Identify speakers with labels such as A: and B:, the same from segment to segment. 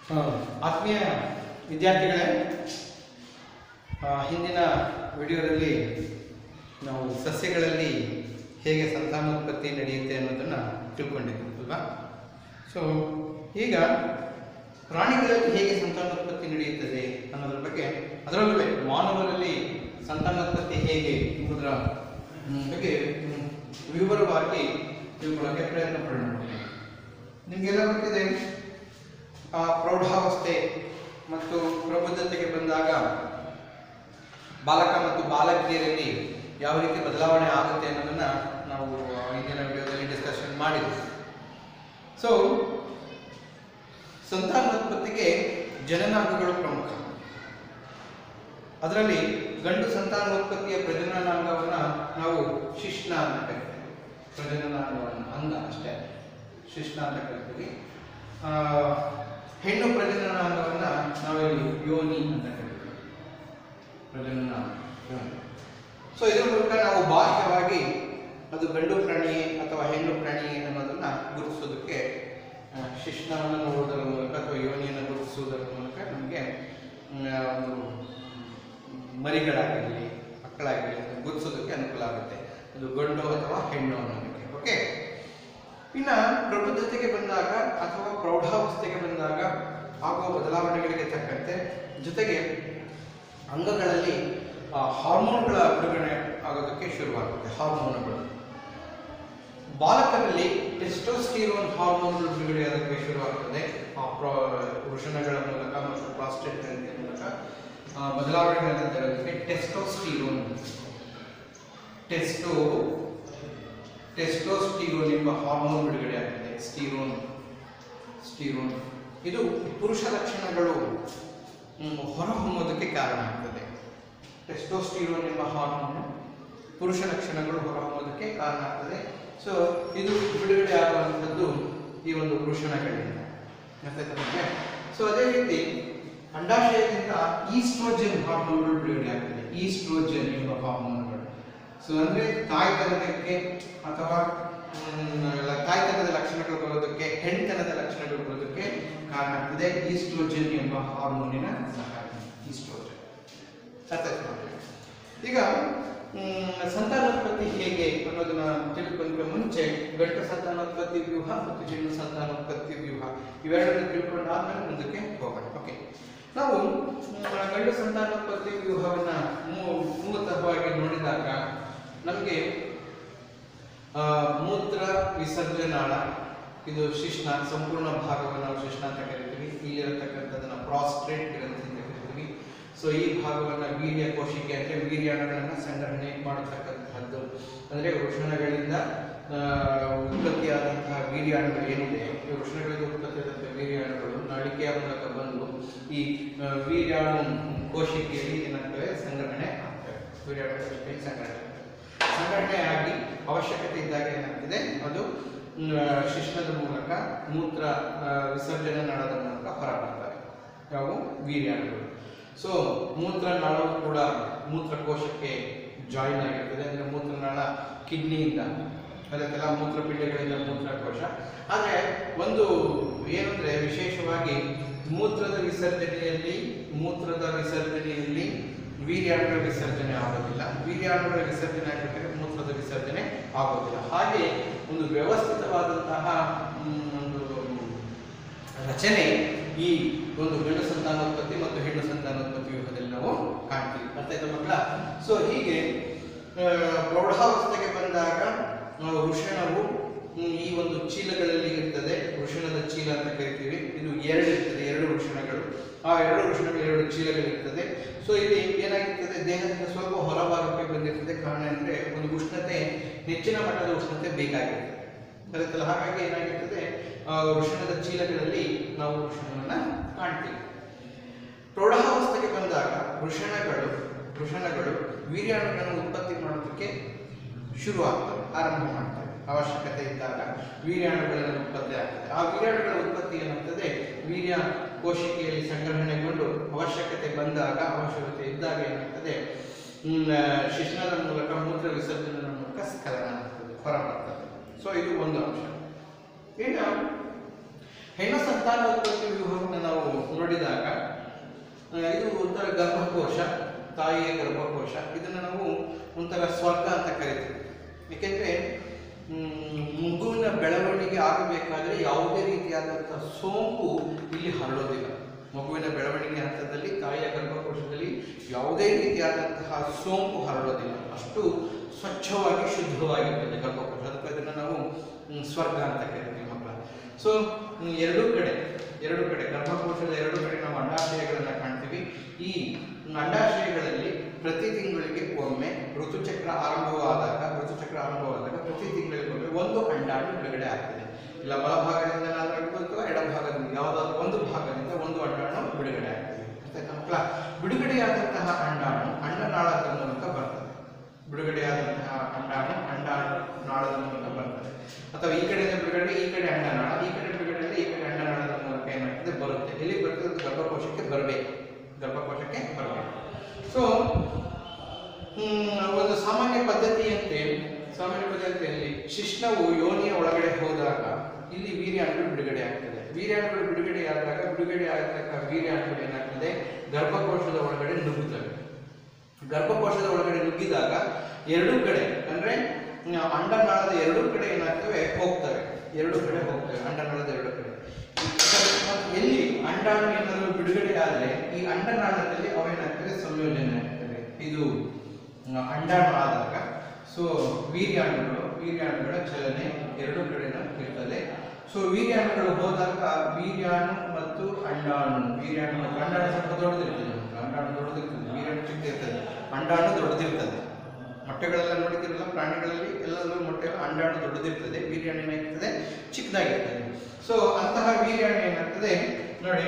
A: ಆ, ಆತ್ಮೀಯ ವಿದ್ಯಾರ್ಥಿಗಳೇ ಆ, ಹಿಂದಿನ ವಿಡಿಯೋದಲ್ಲಿ ನಾವು ಸಸ್ಯಗಳಲ್ಲಿ ಹೇಗೆ ಸಂತಾನೋತ್ಪತ್ತಿ ನಡೆಯುತ್ತೆ ಅನ್ನೋದನ್ನು ತಿಳ್ಕೊಂಡಿದ್ವಿ ಅಲ್ವಾ ಸೊ ಈಗ ಪ್ರಾಣಿಗಳಲ್ಲಿ ಹೇಗೆ ಸಂತಾನೋತ್ಪತ್ತಿ ನಡೆಯುತ್ತದೆ ಅನ್ನೋದ್ರ ಬಗ್ಗೆ ಅದರಲ್ಲೂ ಮಾನವರಲ್ಲಿ ಸಂತಾನೋತ್ಪತ್ತಿ ಹೇಗೆ ಎಂಬುದರ ಮ್, ಬಗ್ಗೆ ಮ್, ವಿವರವಾಗಿ ತಿಳ್ಕೊಳ್ಳೋಕ್ಕೆ ಪ್ರಯತ್ನ ಪಡೋಣ ನಿಮಗೆಲ್ಲ ಗೊತ್ತಿದೆ ಆ ಪ್ರೌಢಾವಸ್ಥೆ ಮತ್ತು ಪ್ರಬುದ್ಧತೆಗೆ ಬಂದಾಗ ಬಾಲಕ ಮತ್ತು ಬಾಲಕಿಯರಲ್ಲಿ ಯಾವ ರೀತಿ ಬದಲಾವಣೆ ಆಗುತ್ತೆ ಅನ್ನೋದನ್ನ ನಾವು ಹಿಂದಿನ ವಿಡಿಯೋದಲ್ಲಿ ಡಿಸ್ಕಷನ್ ಮಾಡಿದ್ವಿ ಸೊ ಸಂತಾನೋತ್ಪತ್ತಿಗೆ ಜನನಾಂಗಗಳು ಪ್ರಮುಖ ಅದರಲ್ಲಿ ಗಂಡು ಸಂತಾನೋತ್ಪತ್ತಿಯ ಪ್ರಜನನಾಂಗವನ್ನ ನಾವು ಶಿಶ್ನ ಅಂತ ಕರಿತೀವಿ ಪ್ರಜನನಾಂಗವನ್ನು ಅಂಗ ಅಷ್ಟೇ ಶಿಶ್ನ ಅಂತ ಕರಿತೀವಿ ಆ, ಹೆಣ್ಣು ಪ್ರಜನನಾಂಗವನ್ನ ನಾವಿಲ್ಲಿ ಯೋನಿ ಅಂತ ಕರಿತೀವಿ ಪ್ರಜನನಾಂಗ ಯೋನಿ ಸೊ ಇದರ ಮೂಲಕ ನಾವು ಬಾಹ್ಯವಾಗಿ ಅದು ಗಂಡು ಪ್ರಾಣಿ ಅಥವಾ ಹೆಣ್ಣು ಪ್ರಾಣಿ ಅನ್ನೋದನ್ನ ಗುರುತಿಸೋದಕ್ಕೆ ಆ, ಶಿಶ್ನವನ್ನು ನೋಡುವುದರ ಮೂಲಕ ಅಥವಾ ಯೋನಿಯನ್ನು ಗುರುತಿಸುವುದರ ಮೂಲಕ ನಮಗೆ ಮ್, ಒಂದು ಮರಿಗಳಾಗಿರಲಿ ಮಕ್ಕಳಾಗಿರಲಿ ಅದನ್ನ ಗುರುತಿಸೋದಕ್ಕೆ ಅನುಕೂಲ ಆಗುತ್ತೆ ಅದು ಗಂಡು ಅಥವಾ ಹೆಣ್ಣು ಅನ್ನೋದಕ್ಕೆ ಓಕೆ ಇನ್ನ ಪ್ರಬುದ್ಧತೆಗೆ ಬಂದಾಗ ಅಥವಾ ಪ್ರೌಢಾವಸ್ಥೆಗೆ ಬಂದಾಗ ಆಗುವ ಬದಲಾವಣೆಗಳಿಗೆ ತಕ್ಕಂತೆ ಜೊತೆಗೆ ಅಂಗಗಳಲ್ಲಿ ಆ, ಹಾರ್ಮೋನ್ಗಳ ಬಿಡುಗಡೆ ಆಗೋದಕ್ಕೆ ಶುರುವಾಗುತ್ತೆ ಹಾರ್ಮೋನ್ಗಳು ಬಾಲಕರಲ್ಲಿ ಟೆಸ್ಟೋಸ್ಟಿರೋನ್ ಹಾರ್ಮೋನ್ಗಳು ಬಿಡುಗಡೆ ಆಗೋದಕ್ಕೆ ಶುರುವಾಗ್ತದೆ ಆ ಪ್ರ ವೃಷಣಗಳ ಮೂಲಕ ಮತ್ತು ಪ್ರಾಸ್ಟೇಟ್ ಗ್ರಂಥಿಯ ಮೂಲಕ ಆ, ಬದಲಾವಣೆಗಳನ್ನು ತರೋದಕ್ಕೆ ಟೆಸ್ಟೋಸ್ಟಿರೋನ್ ಟೆಸ್ಟೋ ಟೆಸ್ಟೋಸ್ಟಿರೋನ್ ಎಂಬ ಹಾರ್ಮೋನ್ ಬಿಡುಗಡೆ ಆಗುತ್ತೆ ಸ್ಟೀರೋನ್ ಸ್ಟೀರೋನ್ ಇದು ಪುರುಷ ಲಕ್ಷಣಗಳು ಹ್ಮ್, ಹೊರಹೊಮ್ಮೋದಕ್ಕೆ ಕಾರಣ ಆಗ್ತದೆ ಟೆಸ್ಟೋಸ್ಟಿರೋನ್ ಎಂಬ ಹಾರ್ಮೋನ್ ಪುರುಷ ಲಕ್ಷಣಗಳು ಹೊರಹೊಮ್ಮೋದಕ್ಕೆ ಕಾರಣ ಆಗ್ತದೆ ಸೊ ಇದು ಬಿಡುಗಡೆ ಆಗುವಂಥದ್ದು ಈ ಒಂದು ವೃಷಣಗಳಿಂದ ಗೊತ್ತಾಯ್ತಾ ನಿಮ್ಗೆ? ಸೊ ಅದೇ ರೀತಿ ಅಂಡಾಶಯದಿಂದ ಈಸ್ಟ್ರೋಜನ್ ಹಾರ್ಮೋನ್ಗಳು ಬಿಡುಗಡೆ ಆಗ್ತದೆ ಈಸ್ಟ್ರೋಜನ್ ಎಂಬ ಹಾರ್ಮೋನ್ಗಳು ಸೊ ಅಂದ್ರೆ ತಾಯ್ತನದಕ್ಕೆ ಅಥವಾ ಮ್, ಲ- ತಾಯ್ತನದ ಲಕ್ಷಣಗಳು ಬರೋದಕ್ಕೆ ಹೆಣ್ತನದ ಲಕ್ಷಣಗಳು ಬರೋದಕ್ಕೆ ಕಾರಣ ಆಗ್ತದೆ ಈಸ್ಟ್ರೋಜನ್ ಎಂಬ ಹಾರ್ಮೋನಿನ ಸಹಾಯ ಈಸ್ಟ್ರೋಜನ್ ಅರ್ಥ ಆಯ್ತಾ ಮಕ್ಕಳೇ? ಈಗ ಮ್, ಸಂತಾನೋತ್ಪತ್ತಿ ಹೇಗೆ ಅನ್ನೋದನ್ನ ತಿಳ್ಕೊಂಡ್ರೆ ಮುಂಚೆ ಗಂಡು ಸಂತಾನೋತ್ಪತ್ತಿ ವ್ಯೂಹ ಮತ್ತು ಹೆಣ್ಣು ಸಂತಾನೋತ್ಪತ್ತಿ ವ್ಯೂಹ ಇವೆರಡನ್ನು ತಿಳ್ಕೊಂಡಾದ್ಮೇಲೆ ಮುಂದಕ್ಕೆ ಹೋಗೋಣ ಓಕೆ ನಾವು ಮ್, ಗಂಡು ಸಂತಾನೋತ್ಪತ್ತಿ ವ್ಯೂಹವನ್ನ ಮೂ- ಮೂಲತಃವಾಗಿ ನೋಡಿದಾಗ ನಮಗೆ ಆ, ಮೂತ್ರ ವಿಸರ್ಜನಾಳ ಇದು ಶಿಶ್ನ ಸಂಪೂರ್ಣ ಭಾಗವನ್ನು ನಾವು ಶಿಶ್ನ ಅಂತ ಕರಿತೀವಿ ಇಲ್ಲಿರತಕ್ಕಂಥದ್ದನ್ನ ಪ್ರಾಸ್ಟ್ರೇಟ್ ಗ್ರಂಥಿ ಅಂತ ಕರಿತೀವಿ ಸೊ ಈ ಭಾಗವನ್ನ ವೀರ್ಯ ಕೋಶಿಕೆ ಅಂದ್ರೆ ವೀರ್ಯಾಣುಗಳನ್ನ ಸಂಗ್ರಹಣೆ ಮಾಡತಕ್ಕಂತಹದ್ದು ಅಂದ್ರೆ ವೃಷಣಗಳಿಂದ ಆ, ಉತ್ಪತ್ತಿಯಾದಂತಹ ವೀರ್ಯಾಣುಗಳು ಏನಿದೆ ಈ ವೃಷಣಗಳಿಂದ ಉತ್ಪತ್ತಿಯಾದಂತಹ ವೀರ್ಯಾಣುಗಳು ನಾಳಿಕೆಯ ಮೂಲಕ ಬಂದು ಈ ಆ, ವೀರ್ಯಾಣು ಕೋಶಿಕೆಯಲ್ಲಿ ಏನಾಗ್ತವೆ ಸಂಗ್ರಹಣೆ ಆಗ್ತವೆ ವೀರ್ಯಾಣು ಕೋಶಿಕೆಯಲ್ಲಿ ಸಂಗ್ರಹಣೆ ಆಗ್ತವೆ ಸಂಗ್ರಹಣೆ ಆಗಿ ಅವಶ್ಯಕತೆ ಇದ್ದಾಗ ಏನಾಗ್ತದೆ ಅದು ಮ್, ಶಿಶ್ನದ ಮೂಲಕ ಮೂತ್ರ ಆ, ವಿಸರ್ಜನೆ ನಾಳದ ಮೂಲಕ ಹೊರಬರ್ತವೆ ಯಾವುವು ವೀರ್ಯಾಣುಗಳು ಸೊ ಮೂತ್ರನಾಳವು ಕೂಡ ಮೂತ್ರಕೋಶಕ್ಕೆ ಜಾಯಿನ್ ಆಗಿರ್ತದೆ ಅಂದರೆ ಮೂತ್ರನಾಳ ಕಿಡ್ನಿಯಿಂದ ಅದಕ್ಕೆಲ್ಲ ಮೂತ್ರಪಿಂಡಗಳಿಂದ ಮೂತ್ರಕೋಶ ಆದರೆ ಒಂದು ಏನಂದ್ರೆ ವಿಶೇಷವಾಗಿ ಮೂತ್ರದ ವಿಸರ್ಜನೆಯಲ್ಲಿ ಮೂತ್ರದ ವಿಸರ್ಜನೆಯಲ್ಲಿ ವೀರ್ಯಾಣುಗಳ ವಿಸರ್ಜನೆ ಆಗೋದಿಲ್ಲ ವೀರ್ಯಾಣುಗಳ ವಿಸರ್ಜನೆ ಆಗಬೇಕಾದ್ರೆ ಮೂತ್ರದ ವಿಸರ್ಜನೆ ಆಗೋದಿಲ್ಲ ಹಾಗೆ ಒಂದು ವ್ಯವಸ್ಥಿತವಾದಂತಹ ಮ್, ಒಂದು ರಚನೆ ಈ ಒಂದು ಗಂಡು ಸಂತಾನೋತ್ಪತ್ತಿ ಮತ್ತು ಹೆಣ್ಣು ಸಂತಾನೋತ್ಪತ್ತಿ ವ್ಯೂಹದಲ್ಲಿ ನಾವು ಕಾಣ್ತೀವಿ ಅರ್ಥ ಆಯ್ತಾ ಮಕ್ಕಳ ಸೊ ಹೀಗೆ ಆ, ಪ್ರೌಢಾವಸ್ಥೆಗೆ ಬಂದಾಗ ಆ, ವೃಷಣವು ಹ್ಮ್, ಈ ಒಂದು ಚೀಲಗಳಲ್ಲಿ ಇರ್ತದೆ ವೃಷಣದ ಚೀಲ ಅಂತ ಕರಿತೀವಿ ಇದು ಎರಡು ಇರ್ತದೆ ಎರಡು ವೃಷಣಗಳು ಆ ಎರಡು ವೃಷಣಗಳು ಎರಡು ಚೀಲಗಳಿರ್ತದೆ ಸೊ ಇಲ್ಲಿ ಏನಾಗಿರ್ತದೆ ದೇಹದಿಂದ ಸ್ವಲ್ಪ ಹೊರಭಾಗಕ್ಕೆ ಬಂದಿರ್ತದೆ ಕಾರಣ ಅಂದ್ರೆ ಒಂದು ಉಷ್ಣತೆ ಹೆಚ್ಚಿನ ಮಟ್ಟದ ಉಷ್ಣತೆ ಬೇಕಾಗಿರ್ತದೆ ಅದಕ್ಕೆಲ್ಲ ಹಾಗಾಗಿ ಏನಾಗಿರ್ತದೆ ಆ, ವೃಷಣದ ಚೀಲಗಳಲ್ಲಿ ನಾವು ವೃಷಣವನ್ನ ಕಾಣ್ತೀವಿ ಪ್ರೌಢಾವಸ್ಥೆಗೆ ಬಂದಾಗ ವೃಷಣಗಳು ವೃಷಣಗಳು ವೀರ್ಯಾಣುಗಳನ್ನು ಉತ್ಪತ್ತಿ ಮಾಡೋದಕ್ಕೆ ಶುರು ಆಗ್ತವೆ ಆರಂಭ ಮಾಡ್ತವೆ ಅವಶ್ಯಕತೆ ಇದ್ದಾಗ ವೀರ್ಯಾಣುಗಳ ಉತ್ಪತ್ತಿ ಆಗ್ತದೆ ಆ ವೀರ್ಯಾಣುಗಳ ಉತ್ಪತ್ತಿ ಏನಾಗ್ತದೆ ವೀರ್ಯ ಕೋಶಿಕೆಯಲ್ಲಿ ಸಂಗ್ರಹಣೆಗೊಂಡು ಅವಶ್ಯಕತೆ ಬಂದಾಗ ಅವಶ್ಯಕತೆ ಇದ್ದಾಗ ಏನಾಗ್ತದೆ ಹ್ಮ್, ಆ, ಶಿಶ್ನದ ಮೂಲಕ ಮೂತ್ರ ವಿಸರ್ಜನೆ ಮೂಲಕ ಸ್ಖಲನ ಆಗ್ತದೆ ಹೊರಬರ್ತದೆ ಸೊ ಇದು ಒಂದು ಅಂಶ ಈಗ ಹೆಣ್ಣು ಸಂತಾನೋತ್ಪತ್ತಿ ವ್ಯೂಹವನ್ನು ನಾವು ಒಂಥರ ಗರ್ಭಕೋಶ ತಾಯಿಯ ಗರ್ಭಕೋಶ ಇದನ್ನು ನಾವು ಒಂಥರ ಸ್ವರ್ಗ ಅಂತ ಕರಿತೀವಿ ಏಕೆಂದರೆ ಮಗುವಿನ ಬೆಳವಣಿಗೆ ಆಗಬೇಕಾದ್ರೆ ಯಾವುದೇ ರೀತಿಯಾದಂಥ ಸೋಂಕು ಇಲ್ಲಿ ಹರಡೋದಿಲ್ಲ ಮಗುವಿನ ಬೆಳವಣಿಗೆ ಹಂತದಲ್ಲಿ ತಾಯಿಯ ಗರ್ಭಕೋಶದಲ್ಲಿ ಯಾವುದೇ ರೀತಿಯಾದಂತಹ ಸೋಂಕು ಹರಡೋದಿಲ್ಲ ಅಷ್ಟು ಸ್ವಚ್ಛವಾಗಿ ಶುದ್ಧವಾಗಿರ್ತದೆ ಗರ್ಭಕೋಶ ಅದಕ್ಕೆ ಅದನ್ನು ನಾವು ಹ್ಮ್, ಸ್ವರ್ಗ ಅಂತ ಕರಿತೀವಿ ಮಕ್ಕಳ ಸೊ ಎರಡೂ ಕಡೆ ಎರಡು ಕಡೆ ಗರ್ಭಕೋಶದ ಎರಡು ಕಡೆ ನಾವು ಅಂಡಾಶಯಗಳನ್ನು ಕಾಣ್ತೀವಿ ಈ ಅಂಡಾಶಯಗಳಲ್ಲಿ ಪ್ರತಿ ತಿಂಗಳಿಗೆ ಒಮ್ಮೆ ಋತುಚಕ್ರ ಆರಂಭವಾದಾಗ ಋತುಚಕ್ರ ಆರಂಭವಾದಾಗ ಪ್ರತಿ ತಿಂಗಳಿಗೆ ಒಮ್ಮೆ ಒಂದು ಅಂಡಾಣು ಬಿಡುಗಡೆ ಆಗ್ತದೆ ಇಲ್ಲ ಬಲಭಾಗದಿಂದ ನಾವು ಹೇಳ್ಬೋದು ಅಥವಾ ಎಡಭಾಗದಿಂದ ಯಾವುದಾದ್ರೂ ಒಂದು ಭಾಗದಿಂದ ಒಂದು ಅಂಡಾಣು ಬಿಡುಗಡೆ ಆಗ್ತದೆ ಆಯ್ತಾ ಮಕ್ಕಳ ಬಿಡುಗಡೆಯಾದಂತಹ ಅಂಡಾಣು ಅಂಡನಾಳದ ಮೂಲಕ ಬರ್ತದೆ ಬಿಡುಗಡೆಯಾದಂತಹ ಅಂಡಾಣು ಅಂಡನಾಳದ ಮೂಲಕ ಬರ್ತದೆ ಅಥವಾ ಈ ಕಡೆಯಿಂದ ಬಿಡುಗಡೆ ಈ ಕಡೆ ಅಂಡನಾಳ ಈ ಕಡೆ ಬಿಡುಗಡೆ ಈ ಕಡೆ ಅಂಡನಾಳದ ಮೂಲಕ ಏನಾಗ್ತದೆ ಬರುತ್ತೆ ಎಲ್ಲಿ ಬರ್ತದೆ ಅದು ಗರ್ಭಕೋಶಕ್ಕೆ ಬರಬೇಕು ಗರ್ಭಕೋಶಕ್ಕೆ ಬರಬೇಕು ಸೊ ಒಂದು ಸಾಮಾನ್ಯ ಪದ್ಧತಿಯಂತೆ ಸಾಮಾನ್ಯ ಪದ್ಧತಿಯಲ್ಲಿ ಶಿಶ್ನವು ಯೋನಿಯ ಒಳಗಡೆ ಹೋದಾಗ ಇಲ್ಲಿ ವೀರ್ಯಾಣುಗಳು ಬಿಡುಗಡೆ ಆಗ್ತದೆ ವೀರ್ಯಾಣುಗಳು ಬಿಡುಗಡೆ ಆದಾಗ ಬಿಡುಗಡೆ ಆಗತಕ್ಕ ವೀರ್ಯಾಣುಗಳು ಏನಾಗ್ತದೆ ಗರ್ಭಕೋಶದ ಒಳಗಡೆ ನುಗ್ಗುತ್ತವೆ ಗರ್ಭಕೋಶದ ಒಳಗಡೆ ನುಗ್ಗಿದಾಗ ಎರಡೂ ಕಡೆ ಅಂದ್ರೆ ಆ, ಅಂಡನಾಳದ ಎರಡೂ ಕಡೆ ಏನಾಗ್ತವೆ ಹೋಗ್ತವೆ ಎರಡೂ ಕಡೆ ಹೋಗ್ತವೆ ಅಂಡನಾಳದ ಎರಡೂ ಕಡೆ ಮತ್ತು ಎಲ್ಲಿ ಅಂಡಾಣು ಏನಾದರೂ ಬಿಡುಗಡೆ ಆದರೆ ಈ ಅಂಡನಾಳದಲ್ಲಿ ಅವೇನಾಗ್ತದೆ ಸಂಯೋಜನೆ ಆಗ್ತದೆ ಇದು ಆ, ಅಂಡಾಣು ಆದಾಗ ಸೊ ವೀರ್ಯಾಣುಗಳು ವೀರ್ಯಾಣುಗಳ ಚಲನೆ ಎರಡೂ ಕಡೆನೂ ಇರ್ತದೆ ಸೊ ವೀರ್ಯಾಣುಗಳು ಹೋದಾಗ ವೀರ್ಯಾಣು ಮತ್ತು ಅಂಡಾಣು ವೀರ್ಯಾಣು ಮತ್ತು ಅಂಡಾಣು ಸ್ವಲ್ಪ ದೊಡ್ಡದಿರ್ತದೆ ಅಂಡಾಣು ದೊಡ್ಡದಿರ್ತದೆ ವೀರ್ಯಾಣು ಚಿಕ್ಕದಿರ್ತದೆ ಅಂಡಾಣು ದೊಡ್ಡದಿರ್ತದೆ ಮೊಟ್ಟೆಗಳೆಲ್ಲ ನೋಡಿದಿರಲ್ಲ ಪ್ರಾಣಿಗಳಲ್ಲಿ ಎಲ್ಲದರಲ್ಲೂ ಮೊಟ್ಟೆ ಅಂಡಾಣು ದೊಡ್ಡದಿರ್ತದೆ ವೀರ್ಯಾಣು ಏನಾಗ್ತದೆ ಚಿಕ್ಕದಾಗಿರ್ತದೆ ಸೊ ಅಂತಹ ವೀರ್ಯಾಣು ಏನಾಗ್ತದೆ ನೋಡಿ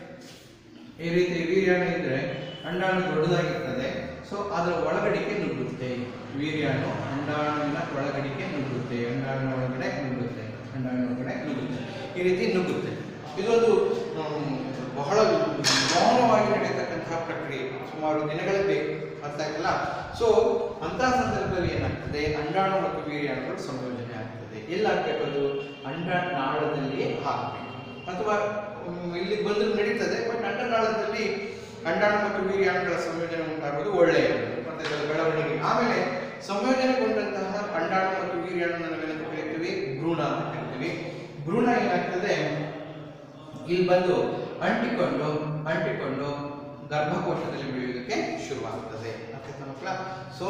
A: ಈ ರೀತಿ ವೀರ್ಯಾಣು ಇದ್ರೆ ಅಂಡಾಣು ದೊಡ್ಡದಾಗಿರ್ತದೆ ಸೊ ಅದರ ಒಳಗಡಿಕೆ ನುಗ್ಗುತ್ತೆ ವೀರ್ಯಾಣು ಅಂಡಾಣುವಿನ ಒಳಗಡಿಕೆ ನುಗ್ಗುತ್ತೆ ಅಂಡಾಣಿನ ಒಳಗಡೆ ನುಗ್ಗುತ್ತೆ ಅಂಡಾಣಿನ ಒಳಗಡೆ ನುಗ್ಗುತ್ತೆ ಈ ರೀತಿ ನುಗ್ಗುತ್ತೆ ಇದೊಂದು ಹ್ಮ್, ಬಹಳ ಮೌನವಾಗಿ ನಡೆಯತಕ್ಕಂತಹ ಪ್ರಕ್ರಿಯೆ ಸುಮಾರು ದಿನಗಳೇ ಬೇಕು ಅರ್ಥ ಆಯ್ತಲ್ಲ ಸೊ ಅಂತಹ ಸಂದರ್ಭದಲ್ಲಿ ಏನಾಗ್ತದೆ ಅಂಡಾಣು ಮತ್ತು ವೀರ್ಯಾಣುಗಳು ಸಂಯೋಜನೆ ಆಗ್ತದೆ ಎಲ್ಲಾಗಬೇಕು ಅದು ಅಂಡನಾಳದಲ್ಲಿಯೇ ಹಾಕಬೇಕು ಅಥವಾ ಹ್ಮ್, ಇಲ್ಲಿ ಬಂದರೂ ನಡೀತದೆ ಬಟ್ ಅಂಡನಾಳದಲ್ಲಿ ಅಂಡಾಣು ಮತ್ತು ವೀರ್ಯಾಣುಗಳ ಸಂಯೋಜನೆ ಉಂಟಾಗೋದು ಒಳ್ಳೆಯದು ಮತ್ತೆ ಅದರ ಬೆಳವಣಿಗೆ ಆಮೇಲೆ ಸಂಯೋಜನೆಗೊಂಡಂತಹ ಅಂಡಾಣು ಮತ್ತು ವೀರ್ಯಾಣು ನಾವೇನಂತ ಕರಿತೀವಿ ಭ್ರೂಣ ಅಂತ ಕರಿತೀವಿ ಭ್ರೂಣ ಏನಾಗ್ತದೆ ಇಲ್ಲಿ ಬಂದು ಅಂಟಿಕೊಂಡು ಅಂಟಿಕೊಂಡು ಗರ್ಭಕೋಶದಲ್ಲಿ ಬೆಳೆಯುವುದಕ್ಕೆ ಶುರುವಾಗ್ತದೆ ಅರ್ಥಾಯ್ತಾ ಮಕ್ಕಳ ಸೊ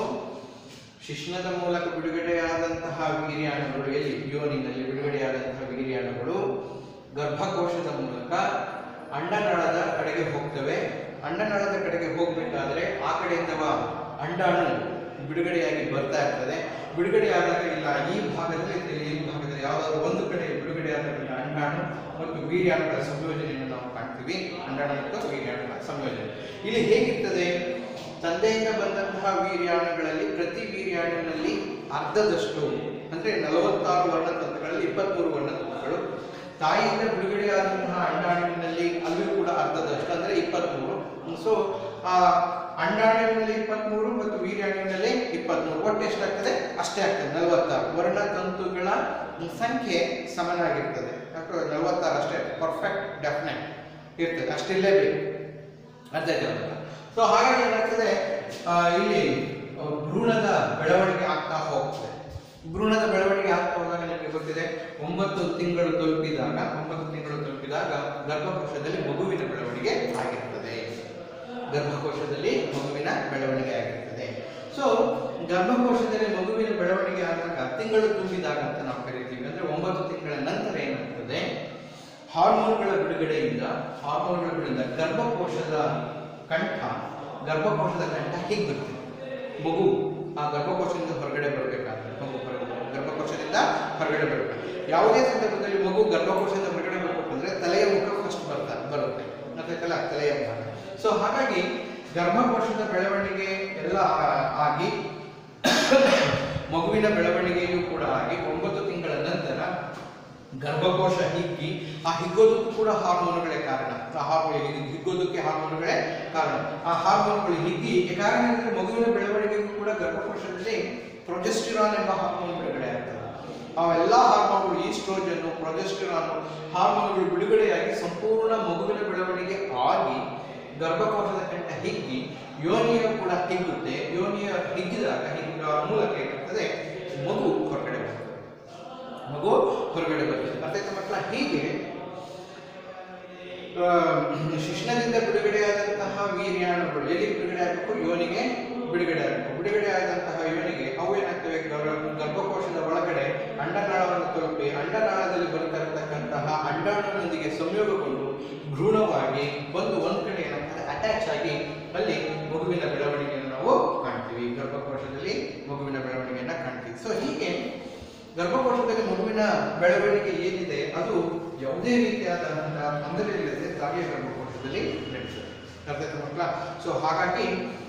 A: ಶಿಶ್ನದ ಮೂಲಕ ಬಿಡುಗಡೆಯಾದಂತಹ ವೀರ್ಯಾಣುಗಳು ಎಲ್ಲಿ ಯೋನಿನಲ್ಲಿ ಬಿಡುಗಡೆಯಾದಂತಹ ವೀರ್ಯಾಣುಗಳು ಗರ್ಭಕೋಶದ ಮೂಲಕ ಅಂಡನಾಳದ ಕಡೆಗೆ ಹೋಗ್ತವೆ ಅಂಡನಾಳದ ಕಡೆಗೆ ಹೋಗ್ಬೇಕಾದ್ರೆ ಆ ಕಡೆಯಿಂದ ಅಂಡಾಣು ಬಿಡುಗಡೆಯಾಗಿ ಬರ್ತಾ ಇರ್ತದೆ ಬಿಡುಗಡೆಯಾದಾಗ ಇಲ್ಲ ಈ ಭಾಗದಲ್ಲಿ ಅಥವಾ ಈ ಭಾಗದಲ್ಲಿ ಯಾವುದಾದ್ರು ಒಂದು ಕಡೆ ಬಿಡುಗಡೆಯಾದಾಗ ಅಂಡಾಣು ಮತ್ತು ವೀರ್ಯಾಣುಗಳ ಸಂಯೋಜನೆಯನ್ನು ನಾವು ಕಾಣ್ತೀವಿ ಅಂಡಾಣು ಮತ್ತು ವೀರ್ಯಾಣುಗಳ ಸಂಯೋಜನೆ ಇಲ್ಲಿ ಹೇಗಿರ್ತದೆ ತಂದೆಯಿಂದ ಬಂದಂತಹ ವೀರ್ಯಾಣುಗಳಲ್ಲಿ ಪ್ರತಿ ವೀರ್ಯಾಣುವಿನಲ್ಲಿ ಅರ್ಧದಷ್ಟು ಅಂದ್ರೆ ನಲವತ್ತಾರು ವರ್ಣತಂತುಗಳಲ್ಲಿ ಇಪ್ಪತ್ಮೂರು ವರ್ಣತಂತುಗಳು ತಾಯಿಯಿಂದ ಬಿಡುಗಡೆಯಾದಂತಹ ಅಂಡಾಣುವಿನಲ್ಲಿ ಅಲ್ಲೂ ಕೂಡ ಅರ್ಧದಷ್ಟು ಅಂದ್ರೆ ಇಪ್ಪತ್ಮೂರು ಸೊ ಆ ಅಂಡಾಣುವಿನಲ್ಲಿ ಇಪ್ಪತ್ಮೂರು ಮತ್ತು ವೀರ್ಯಾಣುವಿನಲ್ಲಿ ಇಪ್ಪತ್ಮೂರು ಒಟ್ಟು ಎಷ್ಟಾಗ್ತದೆ ಅಷ್ಟೇ ಆಗ್ತದೆ ನಲವತ್ತಾರು ವರ್ಣತಂತುಗಳ ಸಂಖ್ಯೆ ಸಮನಾಗಿರ್ತದೆ ಯಾಕೆ ನಲವತ್ತಾರು ಅಷ್ಟೇ ಪರ್ಫೆಕ್ಟ್ ಡೆಫಿನೆಟ್ ಇರ್ತದೆ ಅಷ್ಟಿರಲೇಬೇಕು ಅರ್ಥ ಆಯ್ತಲ್ಲ ಸೊ ಹಾಗಾಗಿ ಏನಾಗ್ತದೆ ಆ, ಇಲ್ಲಿ ಆ, ಭ್ರೂಣದ ಬೆಳವಣಿಗೆ ಆಗ್ತಾ ಹೋಗ್ತದೆ ಭ್ರೂಣದ ಬೆಳವಣಿಗೆ ಆಗ್ತಾ ಹೋದಾಗ ನಿಮಗೆ ಗೊತ್ತಿದೆ ಒಂಬತ್ತು ತಿಂಗಳು ತಲುಪಿದಾಗ ಒಂಬತ್ತು ತಿಂಗಳು ತಲುಪಿದಾಗ ಗರ್ಭಕೋಶದಲ್ಲಿ ಮಗುವಿನ ಬೆಳವಣಿಗೆ ಆಗಿರ್ತದೆ ಗರ್ಭಕೋಶದಲ್ಲಿ ಮಗುವಿನ ಬೆಳವಣಿಗೆ ಆಗಿರ್ತದೆ ಸೊ ಗರ್ಭಕೋಶದಲ್ಲಿ ಮಗುವಿನ ಬೆಳವಣಿಗೆ ಆದಾಗ ತಿಂಗಳು ತುಂಬಿದಾಗ ಅಂತ ನಾವು ಕರಿತೀವಿ ಅಂದ್ರೆ ಒಂಬತ್ತು ತಿಂಗಳ ನಂತರ ಏನಾಗ್ತದೆ ಹಾರ್ಮೋನ್ಗಳ ಬಿಡುಗಡೆಯಿಂದ ಹಾರ್ಮೋನ್ಗಳ ಬಿಡುಗಡೆಯಿಂದ ಗರ್ಭಕೋಶದ ಕಂಠ ಗರ್ಭಕೋಶದ ಕಂಠ ಹೀಗೆ ಬರ್ತದೆ ಮಗು ಆ ಗರ್ಭಕೋಶದಿಂದ ಹೊರಗಡೆ ಬರಬೇಕಾದ್ರೆ ಮಗು ಹೊರಗಡೆ ಗರ್ಭಕೋಶದಿಂದ ಹೊರಗಡೆ ಬರಬೇಕು ಯಾವುದೇ ಸಂದರ್ಭದಲ್ಲಿ ಮಗು ಗರ್ಭಕೋಶದಿಂದ ಹೊರಗಡೆ ಬರಬೇಕಂದ್ರೆ ತಲೆಯ ಮುಖ ಫಸ್ಟ್ ಬರ್ತಾ ಬರುತ್ತೆ ಗೊತ್ತಾಯ್ತಲ್ಲ ತಲೆಯ ಭಾಗ ಸೊ ಹಾಗಾಗಿ ಗರ್ಭಕೋಶದ ಬೆಳವಣಿಗೆ ಎಲ್ಲ ಆ- ಆಗಿ ಮಗುವಿನ ಬೆಳವಣಿಗೆಯೂ ಕೂಡ ಆಗಿ ಒಂಬತ್ತು ತಿಂಗಳ ನಂತರ ಗರ್ಭಕೋಶ ಹಿಗ್ಗಿ ಆ ಹಿಗ್ಗೋದಕ್ಕೂ ಕೂಡ ಹಾರ್ಮೋನುಗಳೇ ಕಾರಣ ಆ ಹಾರ್ಮೋನ್ ಹಿಗ್ಗೋದಕ್ಕೆ ಹಾರ್ಮೋನುಗಳೇ ಕಾರಣ ಆ ಹಾರ್ಮೋನ್ಗಳು ಹಿಗ್ಗಿ ಕಾರಣ ಅಂದರೆ ಮಗುವಿನ ಬೆಳವಣಿಗೆಗೂ ಕೂಡ ಗರ್ಭಕೋಶದಲ್ಲಿ ಪ್ರೊಜೆಸ್ಟಿರಾನ್ ಎಂಬ ಹಾರ್ಮೋನ್ ಬಿಡುಗಡೆ ಆಗ್ತದೆ ಅವೆಲ್ಲ ಹಾರ್ಮೋನ್ಗಳು ಈಸ್ಟ್ರೋಜನ್ ಪ್ರೊಜೆಸ್ಟಿರಾನ್ ಹಾರ್ಮೋನ್ಗಳು ಬಿಡುಗಡೆಯಾಗಿ ಸಂಪೂರ್ಣ ಮಗುವಿನ ಬೆಳವಣಿಗೆ ಆಗಿ ಗರ್ಭಕೋಶದ ಕಂಠ ಹಿಗ್ಗಿ ಯೋನಿಯ ಕೂಡ ಹಿಗ್ಗುತ್ತೆ ಯೋನಿಯ ಹಿಗ್ಗಿದಾಗ ಹಿಗ್ಗ ಮೂಲಕ ಏನಾಗ್ತದೆ ಮಗು ಹೊರಗಡೆ ಬರ್ತದೆ ಮಗು ಹೊರಗಡೆ ಬರ್ತದೆ ಅರ್ಥಾಯ್ತಾ ಮಕ್ಕಳ ಹೀಗೆ ಆ, ಶಿಶ್ನದಿಂದ ಬಿಡುಗಡೆಯಾದಂತಹ ವೀರ್ಯಾಣುಗಳು ಎಲ್ಲಿ ಬಿಡುಗಡೆ ಆಗಬೇಕು ಯೋನಿಗೆ ಬಿಡುಗಡೆ ಆಗಬೇಕು ಬಿಡುಗಡೆ ಆದಂತಹ ಯೋನಿಗೆ ಅವು ಏನಾಗ್ತವೆ ಗರ್ಭ- ಗರ್ಭಕೋಶದ ಒಳಗಡೆ ಅಂಡನಾಳವನ್ನು ತಲುಪಿ ಅಂಡನಾಳದಲ್ಲಿ ಬರ್ತಾ ಇರತಕ್ಕಂತಹ ಅಂಡಾಣುವಿನೊಂದಿಗೆ ಸಂಯೋಗಗೊಂಡು ಭ್ರೂಣವಾಗಿ ಬಂದು ಒಂದ್ ಕಡೆ ಏನಾಗ್ತದೆ ಅಟ್ಯಾಚ್ ಆಗಿ ಅಲ್ಲಿ ಮಗುವಿನ ಬೆಳವಣಿಗೆಯನ್ನು ನಾವು ಕಾಣ್ತೀವಿ ಗರ್ಭಕೋಶದಲ್ಲಿ ಮಗುವಿನ ಬೆಳವಣಿಗೆಯನ್ನ ಕಾಣ್ತೀವಿ ಸೊ ಹೀಗೆ ಗರ್ಭಕೋಶದಲ್ಲಿ ಮಗುವಿನ ಬೆಳವಣಿಗೆ ಏನಿದೆ ಅದು ಯಾವುದೇ ರೀತಿಯಾದಂತಹ ತೊಂದರೆ ಇಲ್ಲದೆ ತಾಯಿಯ ಗರ್ಭಕೋಶದಲ್ಲಿ ನಡೀತದೆ ಅರ್ಥ ಆಯ್ತಾ ಮಕ್ಕಳ ಸೊ ಹಾಗಾಗಿ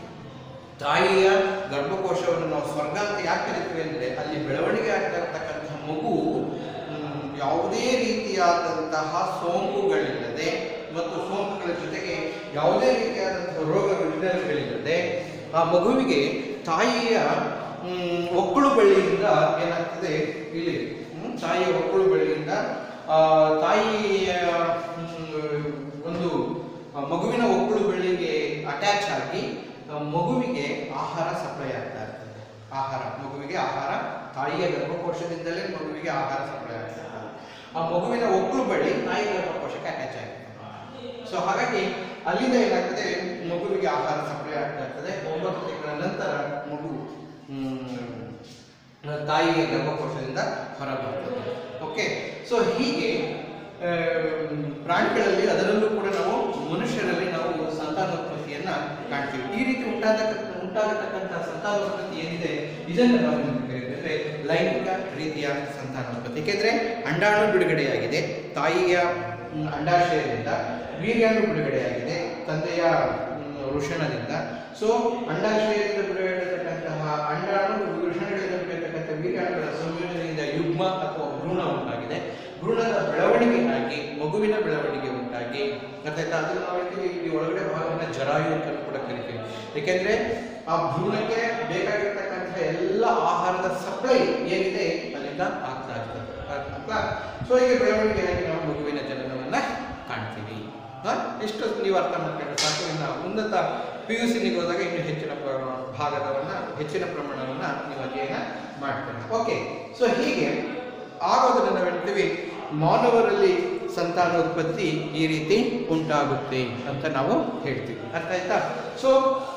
A: ತಾಯಿಯ ಗರ್ಭಕೋಶವನ್ನು ನಾವು ಸ್ವರ್ಗ ಅಂತ ಯಾಕೆ ಕರಿತೀವಿ ಅಂದ್ರೆ ಅಲ್ಲಿ ಬೆಳವಣಿಗೆ ಆಗ್ತಾ ಇರತಕ್ಕಂತಹ ಮಗು ಮ್, ಯಾವುದೇ ರೀತಿಯಾದಂತಹ ಸೋಂಕುಗಳಿಲ್ಲದೆ ಮತ್ತು ಸೋಂಕುಗಳ ಜೊತೆಗೆ ಯಾವುದೇ ರೀತಿಯಾದಂತಹ ರೋಗ ರುಜಿನಗಳಿಲ್ಲದೆ ಆ ಮಗುವಿಗೆ ತಾಯಿಯ ಮ್, ಒಕ್ಕಳು ಬಳ್ಳಿಯಿಂದ ಏನಾಗ್ತದೆ ಇಲ್ಲಿ ಮ್, ತಾಯಿಯ ಒಕ್ಕಳು ಬಳ್ಳಿಯಿಂದ ಆ, ತಾಯಿಯ ಮ್, ಒಂದು ಆ, ಮಗುವಿನ ಒಕ್ಕಳು ಬಳ್ಳಿಗೆ ಅಟ್ಯಾಚ್ ಆಗಿ ಆ, ಮಗುವಿಗೆ ಆಹಾರ ಸಪ್ಲೈ ಆಗ್ತಾ ಇರ್ತದೆ ಆಹಾರ ಮಗುವಿಗೆ ಆಹಾರ ತಾಯಿಯ ಗರ್ಭಕೋಶದಿಂದಲೇ ಮಗುವಿಗೆ ಆಹಾರ ಸಪ್ಲೈ ಆಗ್ತಾ ಇರ್ತದೆ ಆ ಮಗುವಿನ ಒಕ್ಕಳು ಬಳ್ಳಿ ತಾಯಿ ಗರ್ಭಕೋಶಕ್ಕೆ ಅಟ್ಯಾಚ್ ಆಗಿರ್ತದೆ ಸೊ ಹಾಗಾಗಿ ಅಲ್ಲಿಂದ ಏನಾಗ್ತದೆ ಮಗುವಿಗೆ ಆಹಾರ ಸಪ್ಲೈ ಆಗ್ತಾ ಇರ್ತದೆ ಒಂಬತ್ತು ತಿಂಗಳ ನಂತರ ಮಗು ಮ್, ತಾಯಿಯ ಗರ್ಭಕೋಶದಿಂದ ಹೊರಬರ್ತದೆ ಓಕೆ ಸೊ ಹೀಗೆ ಆ, ಪ್ರಾಣಿಗಳಲ್ಲಿ ಅದರಲ್ಲೂ ಕೂಡ ನಾವು ಮನುಷ್ಯರಲ್ಲಿ ನಾವು ಸಂತಾನೋತ್ಪತ್ತಿಯನ್ನ ಕಾಣ್ತೀವಿ ಈ ರೀತಿ ಉಂಟಾದ ಉಂಟಾಗತಕ್ಕಂತಹ ಸಂತಾನೋತ್ಪತ್ತಿ ಏನಿದೆ ಇದನ್ನು ನಾವು ಏನು ಕರೀತೇವೆ ಲೈಂಗಿಕ ರೀತಿಯ ಸಂತಾನೋತ್ಪತ್ತಿ ಏಕೆಂದ್ರೆ ಅಂಡಾಣು ಬಿಡುಗಡೆಯಾಗಿದೆ ತಾಯಿಯ ಮ್, ಅಂಡಾಶಯದಿಂದ ವೀರ್ಯಾಣು ಬಿಡುಗಡೆಯಾಗಿದೆ ತಂದೆಯ ಮ್, ವೃಷಣದಿಂದ ಸೊ ಅಂಡಾಶಯದಿಂದ ಬಿಡುಗಡೆಯಾಗತಕ್ಕಂತಹ ಅಂಡಾಣು ವೃಷಣಗಳಿಂದ ಬಿಡುಗಡೆಯಾಗತಕ್ಕಂಥ ವೀರ್ಯಾಣುಗಳ ಸಂಯೋಜನೆಯಿಂದ ಯುಗ್ಮ ಅಥವಾ ಭ್ರೂಣ ಉಂಟಾಗಿದೆ ಭ್ರೂಣದ ಬೆಳವಣಿಗೆಯಾಗಿ ಮಗುವಿನ ಬೆಳವಣಿಗೆ ಉಂಟಾಗಿ ಅರ್ಥಾಯ್ತಾ ಅದನ್ನು ನಾವು ಹೇಳ್ತೀವಿ ಇಲ್ಲಿ ಒಳಗಡೆ ಭಾಗವನ್ನ ಜರಾಯು ಅಂತ ಕೂಡ ಕರಿತೀವಿ ಏಕೆಂದ್ರೆ ಆ ಭ್ರೂಣಕ್ಕೆ ಬೇಕಾಗಿರ್ತಕ್ಕಂಥ ಎಲ್ಲ ಆಹಾರದ ಸಪ್ಲೈ ಏನಿದೆ ಅಲ್ಲಿಂದ ಆಗ್ತಾ ಇರ್ತದೆ ಅಲ್ವಾ ಸೊ ಹೀಗೆ ಬೆಳವಣಿಗೆಯಾಗಿ ನಾವು ಮಗುವಿನ ಜನನವನ್ನ ಕಾಣ್ತೀವಿ ಹಾ? ಇಷ್ಟು ನೀವು ಅರ್ಥ ಮಾಡ್ಕೊಂಡ್ರೆ ಸಾಕು ಇನ್ನು ಉನ್ನತ ಪಿ ಯು ಸಿನಿಗೆ ಹೋದಾಗ ಇನ್ನು ಹೆಚ್ಚಿನ ಪ್ರ- ಭಾಗದವನ್ನ ಹೆಚ್ಚಿನ ಪ್ರಮಾಣವನ್ನ ನೀವು ಅಧ್ಯಯನ ಮಾಡ್ತೀರಿ ಓಕೆ ಸೊ ಹೀಗೆ ಆಗೋದನ್ನ ನಾವು ಹೇಳ್ತೀವಿ ಮಾನವರಲ್ಲಿ ಸಂತಾನೋತ್ಪತ್ತಿ ಈ ರೀತಿ ಉಂಟಾಗುತ್ತೆ ಅಂತ ನಾವು ಹೇಳ್ತೀವಿ ಅರ್ಥ ಆಯ್ತಾ ಸೊ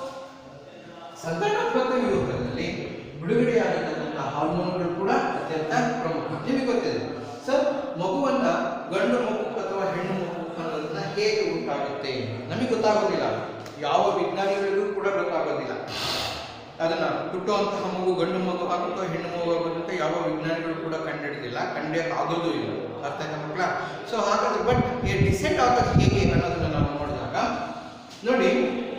A: ಸಂತಾನೋತ್ಪತ್ತಿ ವಿರೋಧದಲ್ಲಿ ಬಿಡುಗಡೆಯಾಗತಕ್ಕಂಥ ಹಾರ್ಮೋನ್ಗಳು ಕೂಡ ಅತ್ಯಂತ ಪ್ರಮುಖ ನಿಮಗೆ ಗೊತ್ತಿದೆ ಸರ್ ಮಗುವನ್ನ ಗಂಡು ಮಗು ಅಥವಾ ಹೆಣ್ಣು ಮಗು ಅನ್ನೋದನ್ನ ಹೇಗೆ ಉಂಟಾಗುತ್ತೆ ನಮಗೆ ಗೊತ್ತಾಗೋದಿಲ್ಲ ಯಾವ ವಿಜ್ಞಾನಿಗಳಿಗೂ ಕೂಡ ಗೊತ್ತಾಗೋದಿಲ್ಲ ಅದನ್ನ ಹುಟ್ಟುವಂತಹ ಮಗು ಗಂಡು ಮಗು ಆಗುತ್ತೋ ಹೆಣ್ಣು ಮಗು ಆಗುತ್ತೋ ಯಾವ ವಿಜ್ಞಾನಿಗಳು ಕೂಡ ಕಂಡುಹಿಡಿದಿಲ್ಲ ಕಂಡಿಯಕ್ಕೆ ಆಗೋದು ಇಲ್ಲ ಅರ್ಥ ಆಯ್ತಾ ಮಕ್ಕಳ ಸೊ ಹಾಗಾದ್ರೆ ಬಟ್ ಡಿಸೈಡ್ ಆಗೋದು ಹೇಗೆ ಅನ್ನೋದನ್ನ ನಾವು ನೋಡಿದಾಗ ನೋಡಿ